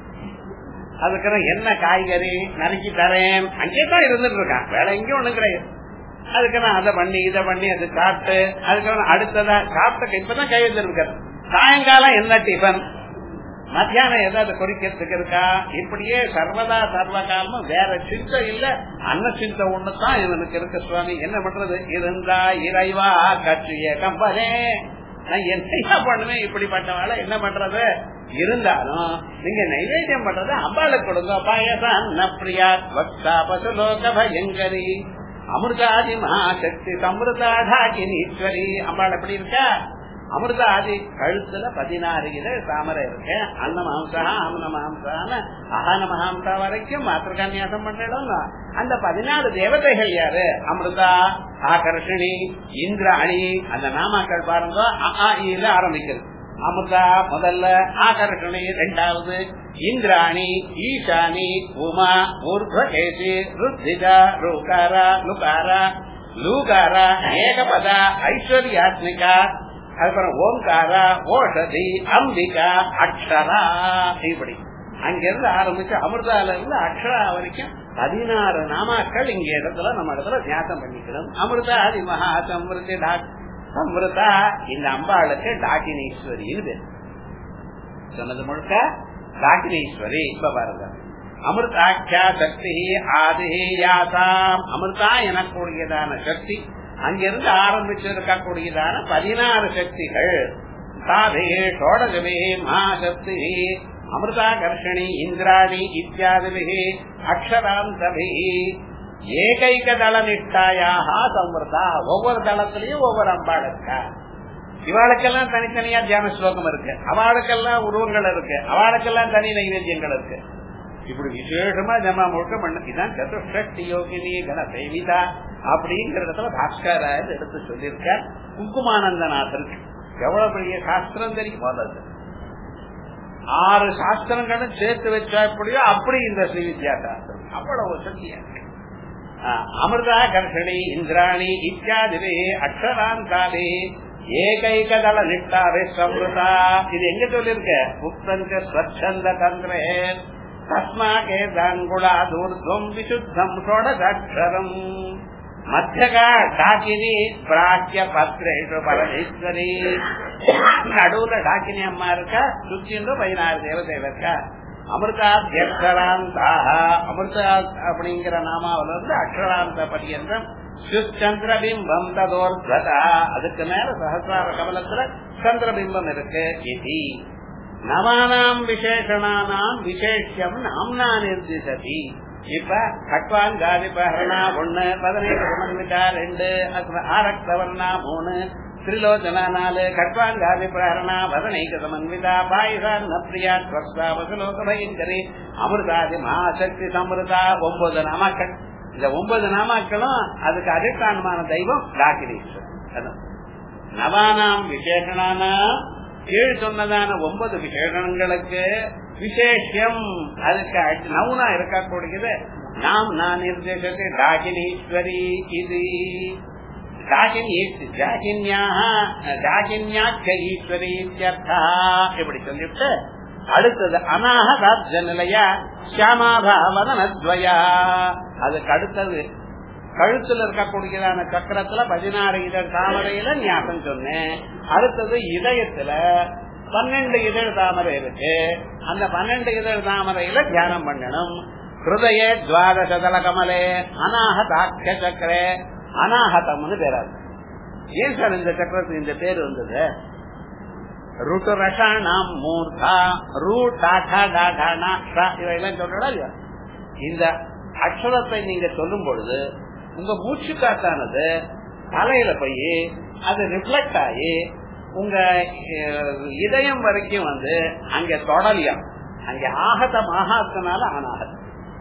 அதுக்கப்புறம் என்ன காய்கறி நறுக்கி தரேன் அங்கேதான் இருந்துட்டு இருக்கான் வேலை எங்கேயும் ஒண்ணும் கிடையாது அதுக்கு நான் அதை பண்ணி இதை பண்ணி அது சாப்பிட்டு அதுக்கப்புறம் அடுத்ததா சாப்பிட்ட இப்பதான் கை வச்சிருக்காரு சாயங்காலம் என்ன டிஃபன் மத்தியானம் ஏதாவது குறிக்கிறதுக்கு இருக்கா இப்படியே சர்வதா சர்வ காலமும் வேற சிந்தை இல்ல அன்ன சிந்தை ஒண்ணுதான் இவனுக்கு இருக்கு சுவாமி என்ன பண்றது இருந்தா இறைவா கட்சிய கம்பனே நான் என்ன பண்ணுவேன் இப்படிப்பட்டவாள என்ன பண்றது இருந்தாலும் நீங்க நைவேத்தியம் பண்றது அம்பாளுக்கு கொடுங்க பாயசான் நப்ரியா வக்தா பசுலோக பயங்கரி அமிர்தாதி மகாசக்தி சமிருதாடாகினீஸ்வரி அம்பாள் எப்படி இருக்கா அமிர்தாதி கழுத்துல பதினாறு கிலோ தாமரை இருக்கு அன்ன மாம்சா அம்ன மாம்சான அகான மகாம்சா வரைக்கும் மாத்திரகான்யாசம் பண்றோம் அந்த பதினாறு தேவதைகள் யாரு அமிர்தா ஆகர்ஷிணி இந்திராணி அந்த நாமாக்கள் பாருங்க இல ஆரம்பிக்கிறது அமிர்தா முதல்ல ஆகர்ஷணி ரெண்டாவது இந்திராணி ஈசானி உமா ஊர்வகேசி ருத்திகா ரூகாரா லுகாரா லூகாரா ஏகபதா ஐஸ்வர்யாத்மிகா அதுக்கப்புறம் ஓங்காரா ஓஷதி அம்பிகா அக்ஷரா இப்படி அங்கிருந்து ஆரம்பிச்சு அமிர்தால இருந்து அக்ஷரா வரைக்கும் பதினாறு நாமாக்கள் இங்க இடத்துல நம்ம இடத்துல தியாசம் பண்ணிக்கணும் அமிர்தா ஆதி மகா சமிருத்தி சமிருதா இந்த அம்பாளுக்கு டாக்கினீஸ்வரின்னு பேர் சொன்னது முழுக்க டாக்கினீஸ்வரி இப்ப பாருங்க அமிர்தாக்கியா சக்தி ஆதி யாசாம் அமிர்தா எனக்கூடியதான சக்தி அங்கிருந்து ஆரம்பிச்சு இருக்கக்கூடியதான பதினாறு சக்திகள் சாதே சோடகவே மகாசக்தி அமிர்தாகர்ஷணி இந்திராணி இத்தியாதிபிகி அக்ஷராந்தபி ஏகைக தள நிஷ்டாயாக சமிருதா ஒவ்வொரு தளத்திலையும் ஒவ்வொரு அம்பாள் இருக்கா இவாளுக்கெல்லாம் தனித்தனியா தியான ஸ்லோகம் இருக்கு அவளுக்கெல்லாம் உருவங்கள் இருக்கு அவளுக்கெல்லாம் தனி நைவேத்தியங்கள் இருக்கு இப்படி விசேஷமா ஜமா முழுக்க பண்ண இதான் சதுஷ்டி யோகினி கன சேவிதா அப்படிங்கறதுல பாஸ்கராயர் எடுத்து சொல்லியிருக்க குங்குமானந்தநாதருக்கு எவ்வளவு பெரிய சாஸ்திரம் தெரியும் போதது ஆறு சாஸ்திரங்களும் சேர்த்து வச்சா எப்படியோ அப்படி இந்த ஸ்ரீ வித்யா சாஸ்திரம் அவ்வளவு சக்தியா இருக்கு அமிர்தா கர்ஷணி இந்திராணி இத்தியாதிவே அக்ஷராந்தாலே ஏகைகதள நிட்டாவே சம்ருதா இது எங்க சொல்லிருக்க உத்தந்த ஸ்வச்சந்த தந்திரே தஸ்மாகே தாங்குளா தூர்துவம் விசுத்தம் ஷோடசாட்சரம் மத்தியகா டாக்கினி பிராக்கிய பத்ரேஷு பரமேஸ்வரி நடுவுல டாக்கினி அம்மா இருக்கா சுத்தின்னு பதினாறு தேவதைகள் இருக்கா அமிர்தாத்தியக்ஷராந்தாக அமிர்தா அப்படிங்கிற நாமாவில இருந்து அக்ஷராந்த பரியந்தம் சுச்சந்திரபிம்பம் ததோர்தா அதுக்கு மேல சகசிரார கமலத்துல சந்திரபிம்பம் இருக்கு இது நவானாம் விசேஷனானாம் விசேஷம் நாம்னா நிர்திசதி இப்ப கட்வான் காதிபரணா ஒண்ணு பதினேழு சமன்விதா ரெண்டு ஆரக்தவர்ணா மூணு திரிலோச்சனா நாலு கட்வான் காதிபரணா பதினைக்கு சமன்விதா பாயுதான் நப்ரியா ஸ்வஸ்தா வசுலோக பயங்கரி அமிர்தாதி மகாசக்தி சமிருதா ஒன்பது நாமாக்கள் இந்த ஒன்பது நாமாக்களும் அதுக்கு அதிஷ்டானமான தெய்வம் டாக்கிரீஸ்வரன் நவானாம் விசேஷனானா கீழ் சொன்னதான ஒன்பது விசேஷங்களுக்கு விசேஷம் அதுக்கு நவுனா இருக்கக்கூடியது நாம் நான் நிர்தேசத்தை டாகினீஸ்வரி இது டாகின்யாச்சீஸ்வரி இப்படி சொல்லிவிட்டு அடுத்தது அநாகதாப்ஜ நிலைய சியாமாபாவனத்வயா அதுக்கு அடுத்தது கழுத்துல இருக்கக்கூடியதான சக்கரத்துல பதினாறு இதழ் தாமரையில ஞாபகம் சொன்னேன் அடுத்தது இதயத்துல பன்னெண்டு இதழ் தாமரை இருக்கு அந்த பன்னெண்டு இதழ் தாமரையில தியானம் பண்ணணும் ஹிருதய துவாதசதல கமலே அநாகதாக்கிய சக்கரே அநாகதம்னு பேராது ஏன் சார் இந்த சக்கரத்துக்கு இந்த பேர் வந்தது ருட்டு ரஷாணாம் மூர்தா ரூ டாடா டாடா இவையெல்லாம் சொல்றா இல்லையா இந்த அக்ஷரத்தை நீங்க சொல்லும் பொழுது உங்க மூச்சு காத்தானது தலையில போய் அது ரிஃப்ளெக்ட் ஆகி உங்க இதயம் வரைக்கும் வந்து அங்க தொடலியம் அங்க ஆகதம் ஆகாதனால அனாகதம்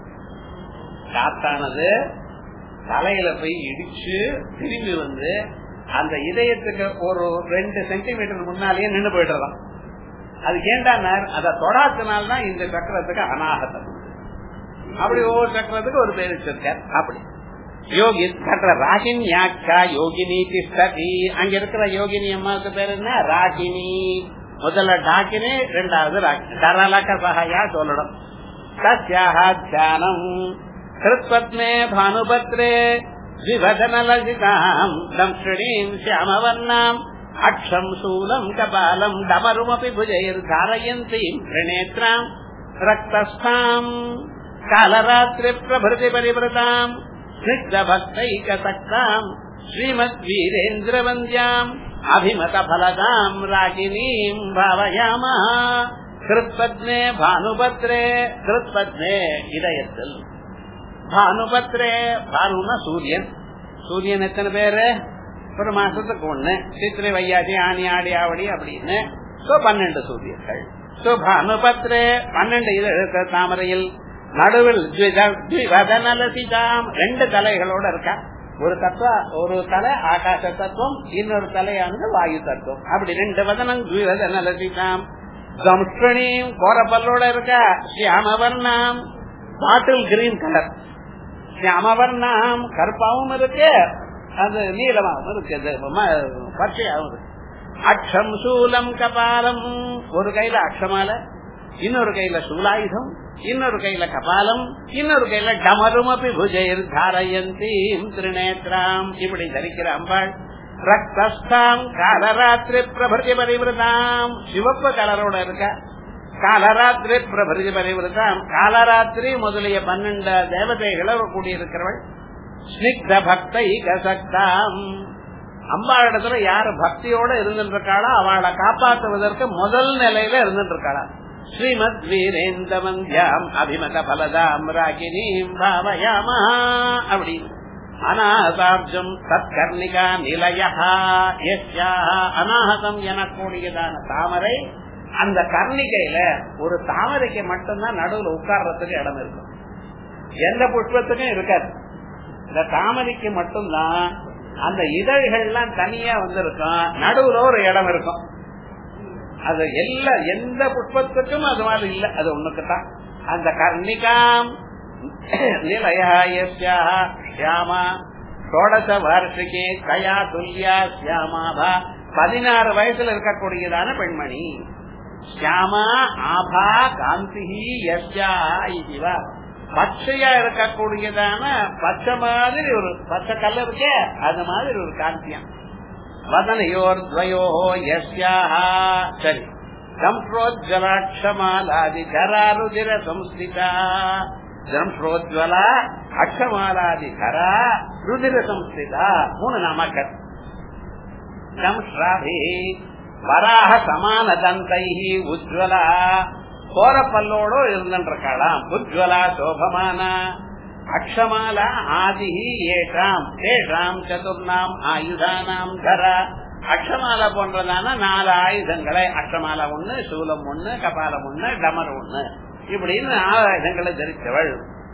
காத்தானது தலையில போய் இடிச்சு திரும்பி வந்து அந்த இதயத்துக்கு ஒரு ரெண்டு சென்டிமீட்டர் முன்னாலேயே நின்று போயிடலாம் அது ஏண்டா அதை தொடாத்தினால்தான் இந்த சக்கரத்துக்கு அனாகதம் அப்படி ஒவ்வொரு சக்கரத்துக்கு ஒரு பேர் வச்சிருக்கார் அப்படி யோகி சக்கர ராகின்யாக்கா யோகினி திஷ்டதி அங்க இருக்கிற யோகினி அம்மாவுக்கு பேர் என்ன ராகினி முதல்ல டாக்கினி ரெண்டாவது ராகினி தரலக்க சகாயா சொல்லணும் தஸ்யாக தியானம் கிருத்பத்மே பானுபத்ரே விவதனலசிதாம் தம்ஷிணீம் சியாமவர்ணாம் அக்ஷம் சூலம் கபாலம் டமருமபி புஜைர் தாரயந்தீம் திரிநேத்ராம் ரக்தஸ்தாம் காலராத்திரி பிரபృతి பரிவృతాம் ஸ்னிக்த பக்தைகசக்தாம் ஸ்ரீமத் வீரேந்திரவந்தியாம் அபிமத பலதாம் ராகினீம் பாவயாமா கிருத்பத்னே பானுபத்ரே கிருத்பத்னே இதயத்தில் பானுபத்ரே பானுன சூரியன் சூரியன் எத்தனை பேரு ஒரு மாசத்துக்கு ஒண்ணு சித்திரை வையாசி ஆணி ஆடி ஆவடி அப்படின்னு பன்னெண்டு சூரியர்கள் பானுபத்ரே பன்னெண்டு இது தாமரையில் நடுவில் ரெண்டு தலைகளோட இருக்கா ஒரு தத்துவ ஒரு தலை ஆகாச தத்துவம் இன்னொரு தலையானது வாயு தத்துவம் அப்படி ரெண்டு வதனம் துவதனலசிதாம் தம்ஷணியும் கோரப்பல்லோட இருக்கா சியாமவர்ணாம் பாட்டில் கிரீன் கலர் சியாமவர்ணாம் கருப்பாவும் இருக்கு அது நீளமாவும் இருக்கு பச்சையாவும் இருக்கு அக்ஷம் சூலம் கபாலம் ஒரு கையில அக்ஷமால இன்னொரு கையில சூலாயுதம் இன்னொரு கையில கபாலம் இன்னொரு கையில டமருமபி புஜைர் தாரயந்தீம் திருநேத்ராம் இப்படி தரிக்கிற அம்பாள் ரக்தஸ்தாம் காலராத்திரி பிரபதி பரிவிரதாம் சிவப்பு கலரோட இருக்க காலராத்திரி பிரபதி பரிவிரதாம் காலராத்திரி முதலிய பன்னெண்டு தேவதைகளோட கூடியிருக்கிறவள் ஸ்னிக்த பக்தை கசக்தாம் அம்பாளிடத்துல யாரு பக்தியோட இருந்துட்டு இருக்காளோ அவளை காப்பாற்றுவதற்கு முதல் நிலையில இருந்துட்டு இருக்காளா ஸ்ரீமத் வீரேந்தவந்தியாம் அபிமத பலதாம் ராகினீம் பாவயாமா அப்படின்னு அநாகதாப்ஜம் தற்கர்ணிகா நிலையா அநாகதம் எனக்கூடியதான தாமரை அந்த கர்ணிகையில ஒரு தாமரைக்கு மட்டும்தான் நடுவில் உட்கார்றதுக்கு இடம் இருக்கும் எந்த புஷ்பத்துக்கும் இருக்காது இந்த தாமரைக்கு மட்டும்தான் அந்த இதழ்கள்லாம் தனியா வந்திருக்கும் நடுவுல ஒரு இடம் இருக்கும் அது எல்லா எந்த புஷ்பத்துக்கும் அது மாதிரி இல்ல அது ஒண்ணுக்குத்தான் அந்த கர்ணிகாம் நிலையா சியாமா ஷோடச வார்ஷிகே கயா துல்லியா சியாமாபா பதினாறு வயசுல இருக்கக்கூடியதான பெண்மணி சியாமா ஆபா காந்தி யஸ்யா இதுவா பச்சையா இருக்கக்கூடியதான பச்சை மாதிரி ஒரு பச்சை கல்ல இருக்கே அது மாதிரி ஒரு காந்தியம் வதனையோர் துவயோ யஸ்யா சரி சம்ப்ரோஜ்வலாட்சமாலாதி கராருதிர சம்ஸ்திதா ஜம்ப்ரோஜ்வலா அக்ஷமாலாதி கரா ருதிர சம்ஸ்திதா மூணு நாமக்கல் ஜம்ஸ்ராபி வராக சமான தந்தை உஜ்வலா கோர பல்லோடு இருந்திருக்காளாம் உஜ்வலா சோபமான அக்ஷமால ஆதி ஏஷாம் தேஷாம் சதுர்ணாம் ஆயுதானாம் தரா அக்ஷமாலை போன்றதான நாலு ஆயுதங்களை அக்ஷமாலை ஒண்ணு சூலம் ஒண்ணு கபாலம் ஒண்ணு டமர் ஒண்ணு இப்படின்னு நாலு ஆயுதங்களை தரித்தவள்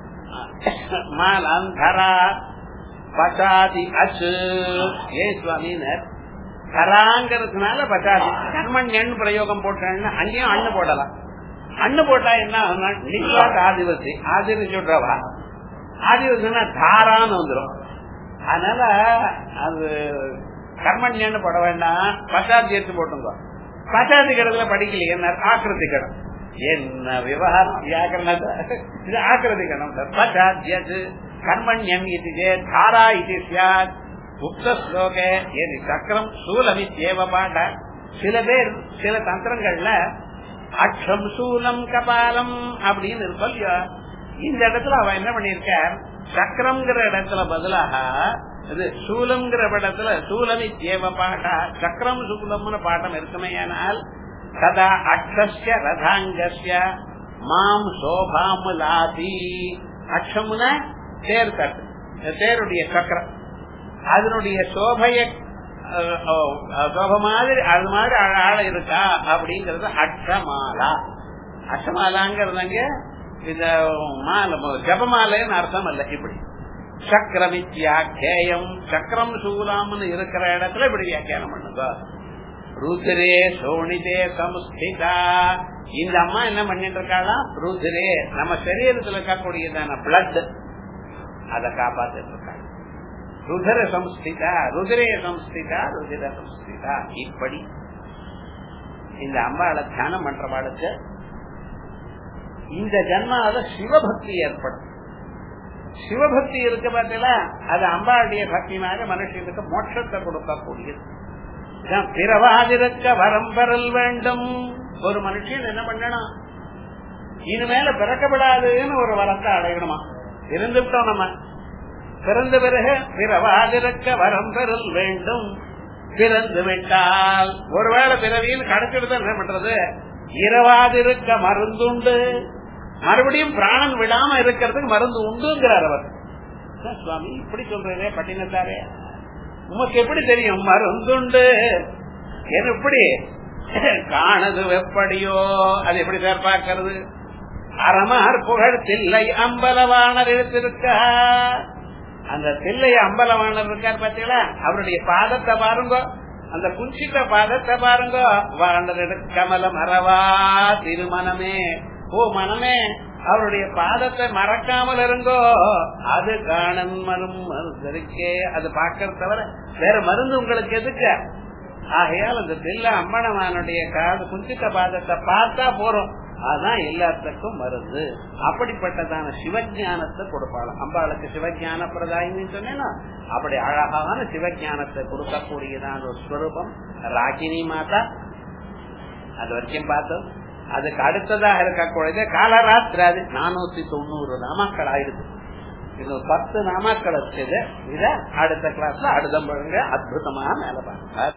மாலந்தரா பசாதி அச்சு ஏ சுவாமினர் கராங்கிறதுனால பசாதி கர்மண்யன் பிரயோகம் போட்டேன்னு அங்கேயும் அண்ணு போடலாம் அண்ணு போட்டா என்ன நில்லாத ஆதிவசி ஆதின்னு சொல்றவா ஆதிவசினா தாரான்னு வந்துடும் அதனால அது கர்மண்யன்னு போட வேண்டாம் பசாதி எடுத்து போட்டுங்க பசாதி கடத்துல படிக்கலையே என்ன ஆக்கிருதி கடம் என்ன விவகாரம் வியாக்கரண இது ஆக்கிருதி கடம் பசாத்தியது கர்மண்யம் இது தாரா இது சியாத் உக்த ஸ்லோக ஏது சக்கரம் சூலமித்யேவ பாட சில பேர் சில தந்திரங்கள்ல அக்ஷம் சூலம் கபாலம் அப்படின்னு இருக்கும் இல்லையா இந்த இடத்துல அவன் என்ன பண்ணிருக்க சக்கரம்ங்கிற இடத்துல பதிலாக இது சூலம்ங்கிற இடத்துல சூலமி தேவ பாட்டா சக்கரம் சூலம்னு பாட்டம் இருக்குமே ஆனால் ததா அக்ஷஸ்ய ரதாங்கஸ்ய மாம் சோபாம் லாதி அக்ஷம்னா தேர் தட்டு தேருடைய சக்கரம் அதனுடைய சோபைய சோப மாதிரி அது மாதிரி அழகாக இருக்கா அப்படிங்கறது அக்ஷமாலா அக்ஷமாலாங்கிறதுங்க இந்த மாலை ஜபமாலைன்னு அர்த்தம் அல்ல இப்படி சக்கரமித்யாக்கியம் சக்கரம் சூலாம்னு இருக்கிற இடத்துல இப்படி வியாக்கியானம் பண்ணுங்க ருத்ரே சோனிதே சம்ஸ்திதா இந்த அம்மா என்ன பண்ணிட்டு இருக்காளா ருத்ரே நம்ம சரீரத்தில் இருக்கக்கூடியதான பிளட் அதை காப்பாத்திட்டு இருக்காங்க ருதர சம்ஸ்திதா ருதிரே சம்ஸ்திதா ருதிர சம்ஸ்திதா இப்படி இந்த அம்பாளை தியானம் பண்றவாளுக்கு இந்த ஜன்மாவில சிவபக்தி ஏற்படும் சிவபக்தி இருக்க பார்த்தீங்களா அது அம்பாளுடைய பக்தினால மனுஷனுக்கு மோட்சத்தை கொடுக்கக்கூடியது பிறவாதிருக்க வரம் பெறல் வேண்டும் ஒரு மனுஷன் என்ன பண்ணணும் இனிமேல பிறக்கப்படாதுன்னு ஒரு வரத்தை அடையணுமா இருந்துட்டோம் நம்ம பிறந்த பிறகு பிறவாதிருக்க வரம் பெறல் வேண்டும் பிறந்து விட்டால் ஒருவேளை பிறவியில் கிடைச்சிட்டு என்ன பண்றது இரவாதிருக்க மருந்துண்டு மறுபடியும் பிராணன் விடாம இருக்கிறதுக்கு மருந்து உண்டுங்கிறார் அவர் சுவாமி இப்படி சொல்றதே பட்டினத்தாரே உமக்கு எப்படி தெரியும் மருந்துண்டு எப்படி காணது எப்படியோ அது எப்படி சார் பார்க்கறது அறமார் புகழ் தில்லை அம்பலவாணர் எடுத்திருக்க அந்த தில்லை அம்பலவாணர் இருக்கார் பாத்தீங்களா அவருடைய பாதத்தை பாருங்க அந்த குஞ்சிட்ட பாதத்தை பாருங்க வாண்டர் கமலம் அறவா திருமணமே ஓ மனமே அவருடைய பாதத்தை மறக்காமல் இருங்கோ அது காணன் மரும் மருந்தருக்கே அது பாக்கிறது தவிர வேற மருந்து உங்களுக்கு எதுக்கு ஆகையால் அந்த தில்ல அம்மனமானுடைய காது குஞ்சிட்ட பாதத்தை பார்த்தா போறோம் அதான் எல்லாத்துக்கும் மருந்து அப்படிப்பட்டதான சிவஜானத்தை கொடுப்பாள் அம்பாளுக்கு சிவஜான பிரதாயின்னு சொன்னேன்னா அப்படி அழகான சிவஜானத்தை கொடுக்கக்கூடியதான ஒரு ஸ்வரூபம் ராகினி மாதா அது வரைக்கும் பார்த்தோம் அதுக்கு அடுத்ததாக இருக்கக்கூடியது காலராத்திராது நானூத்தி தொண்ணூறு நாமாக்கள் ஆயிடுது இது பத்து நாமாக்கள் இருக்குது இத அடுத்த கிளாஸ்ல அடுத்த அற்புதமாக மேல பாருங்க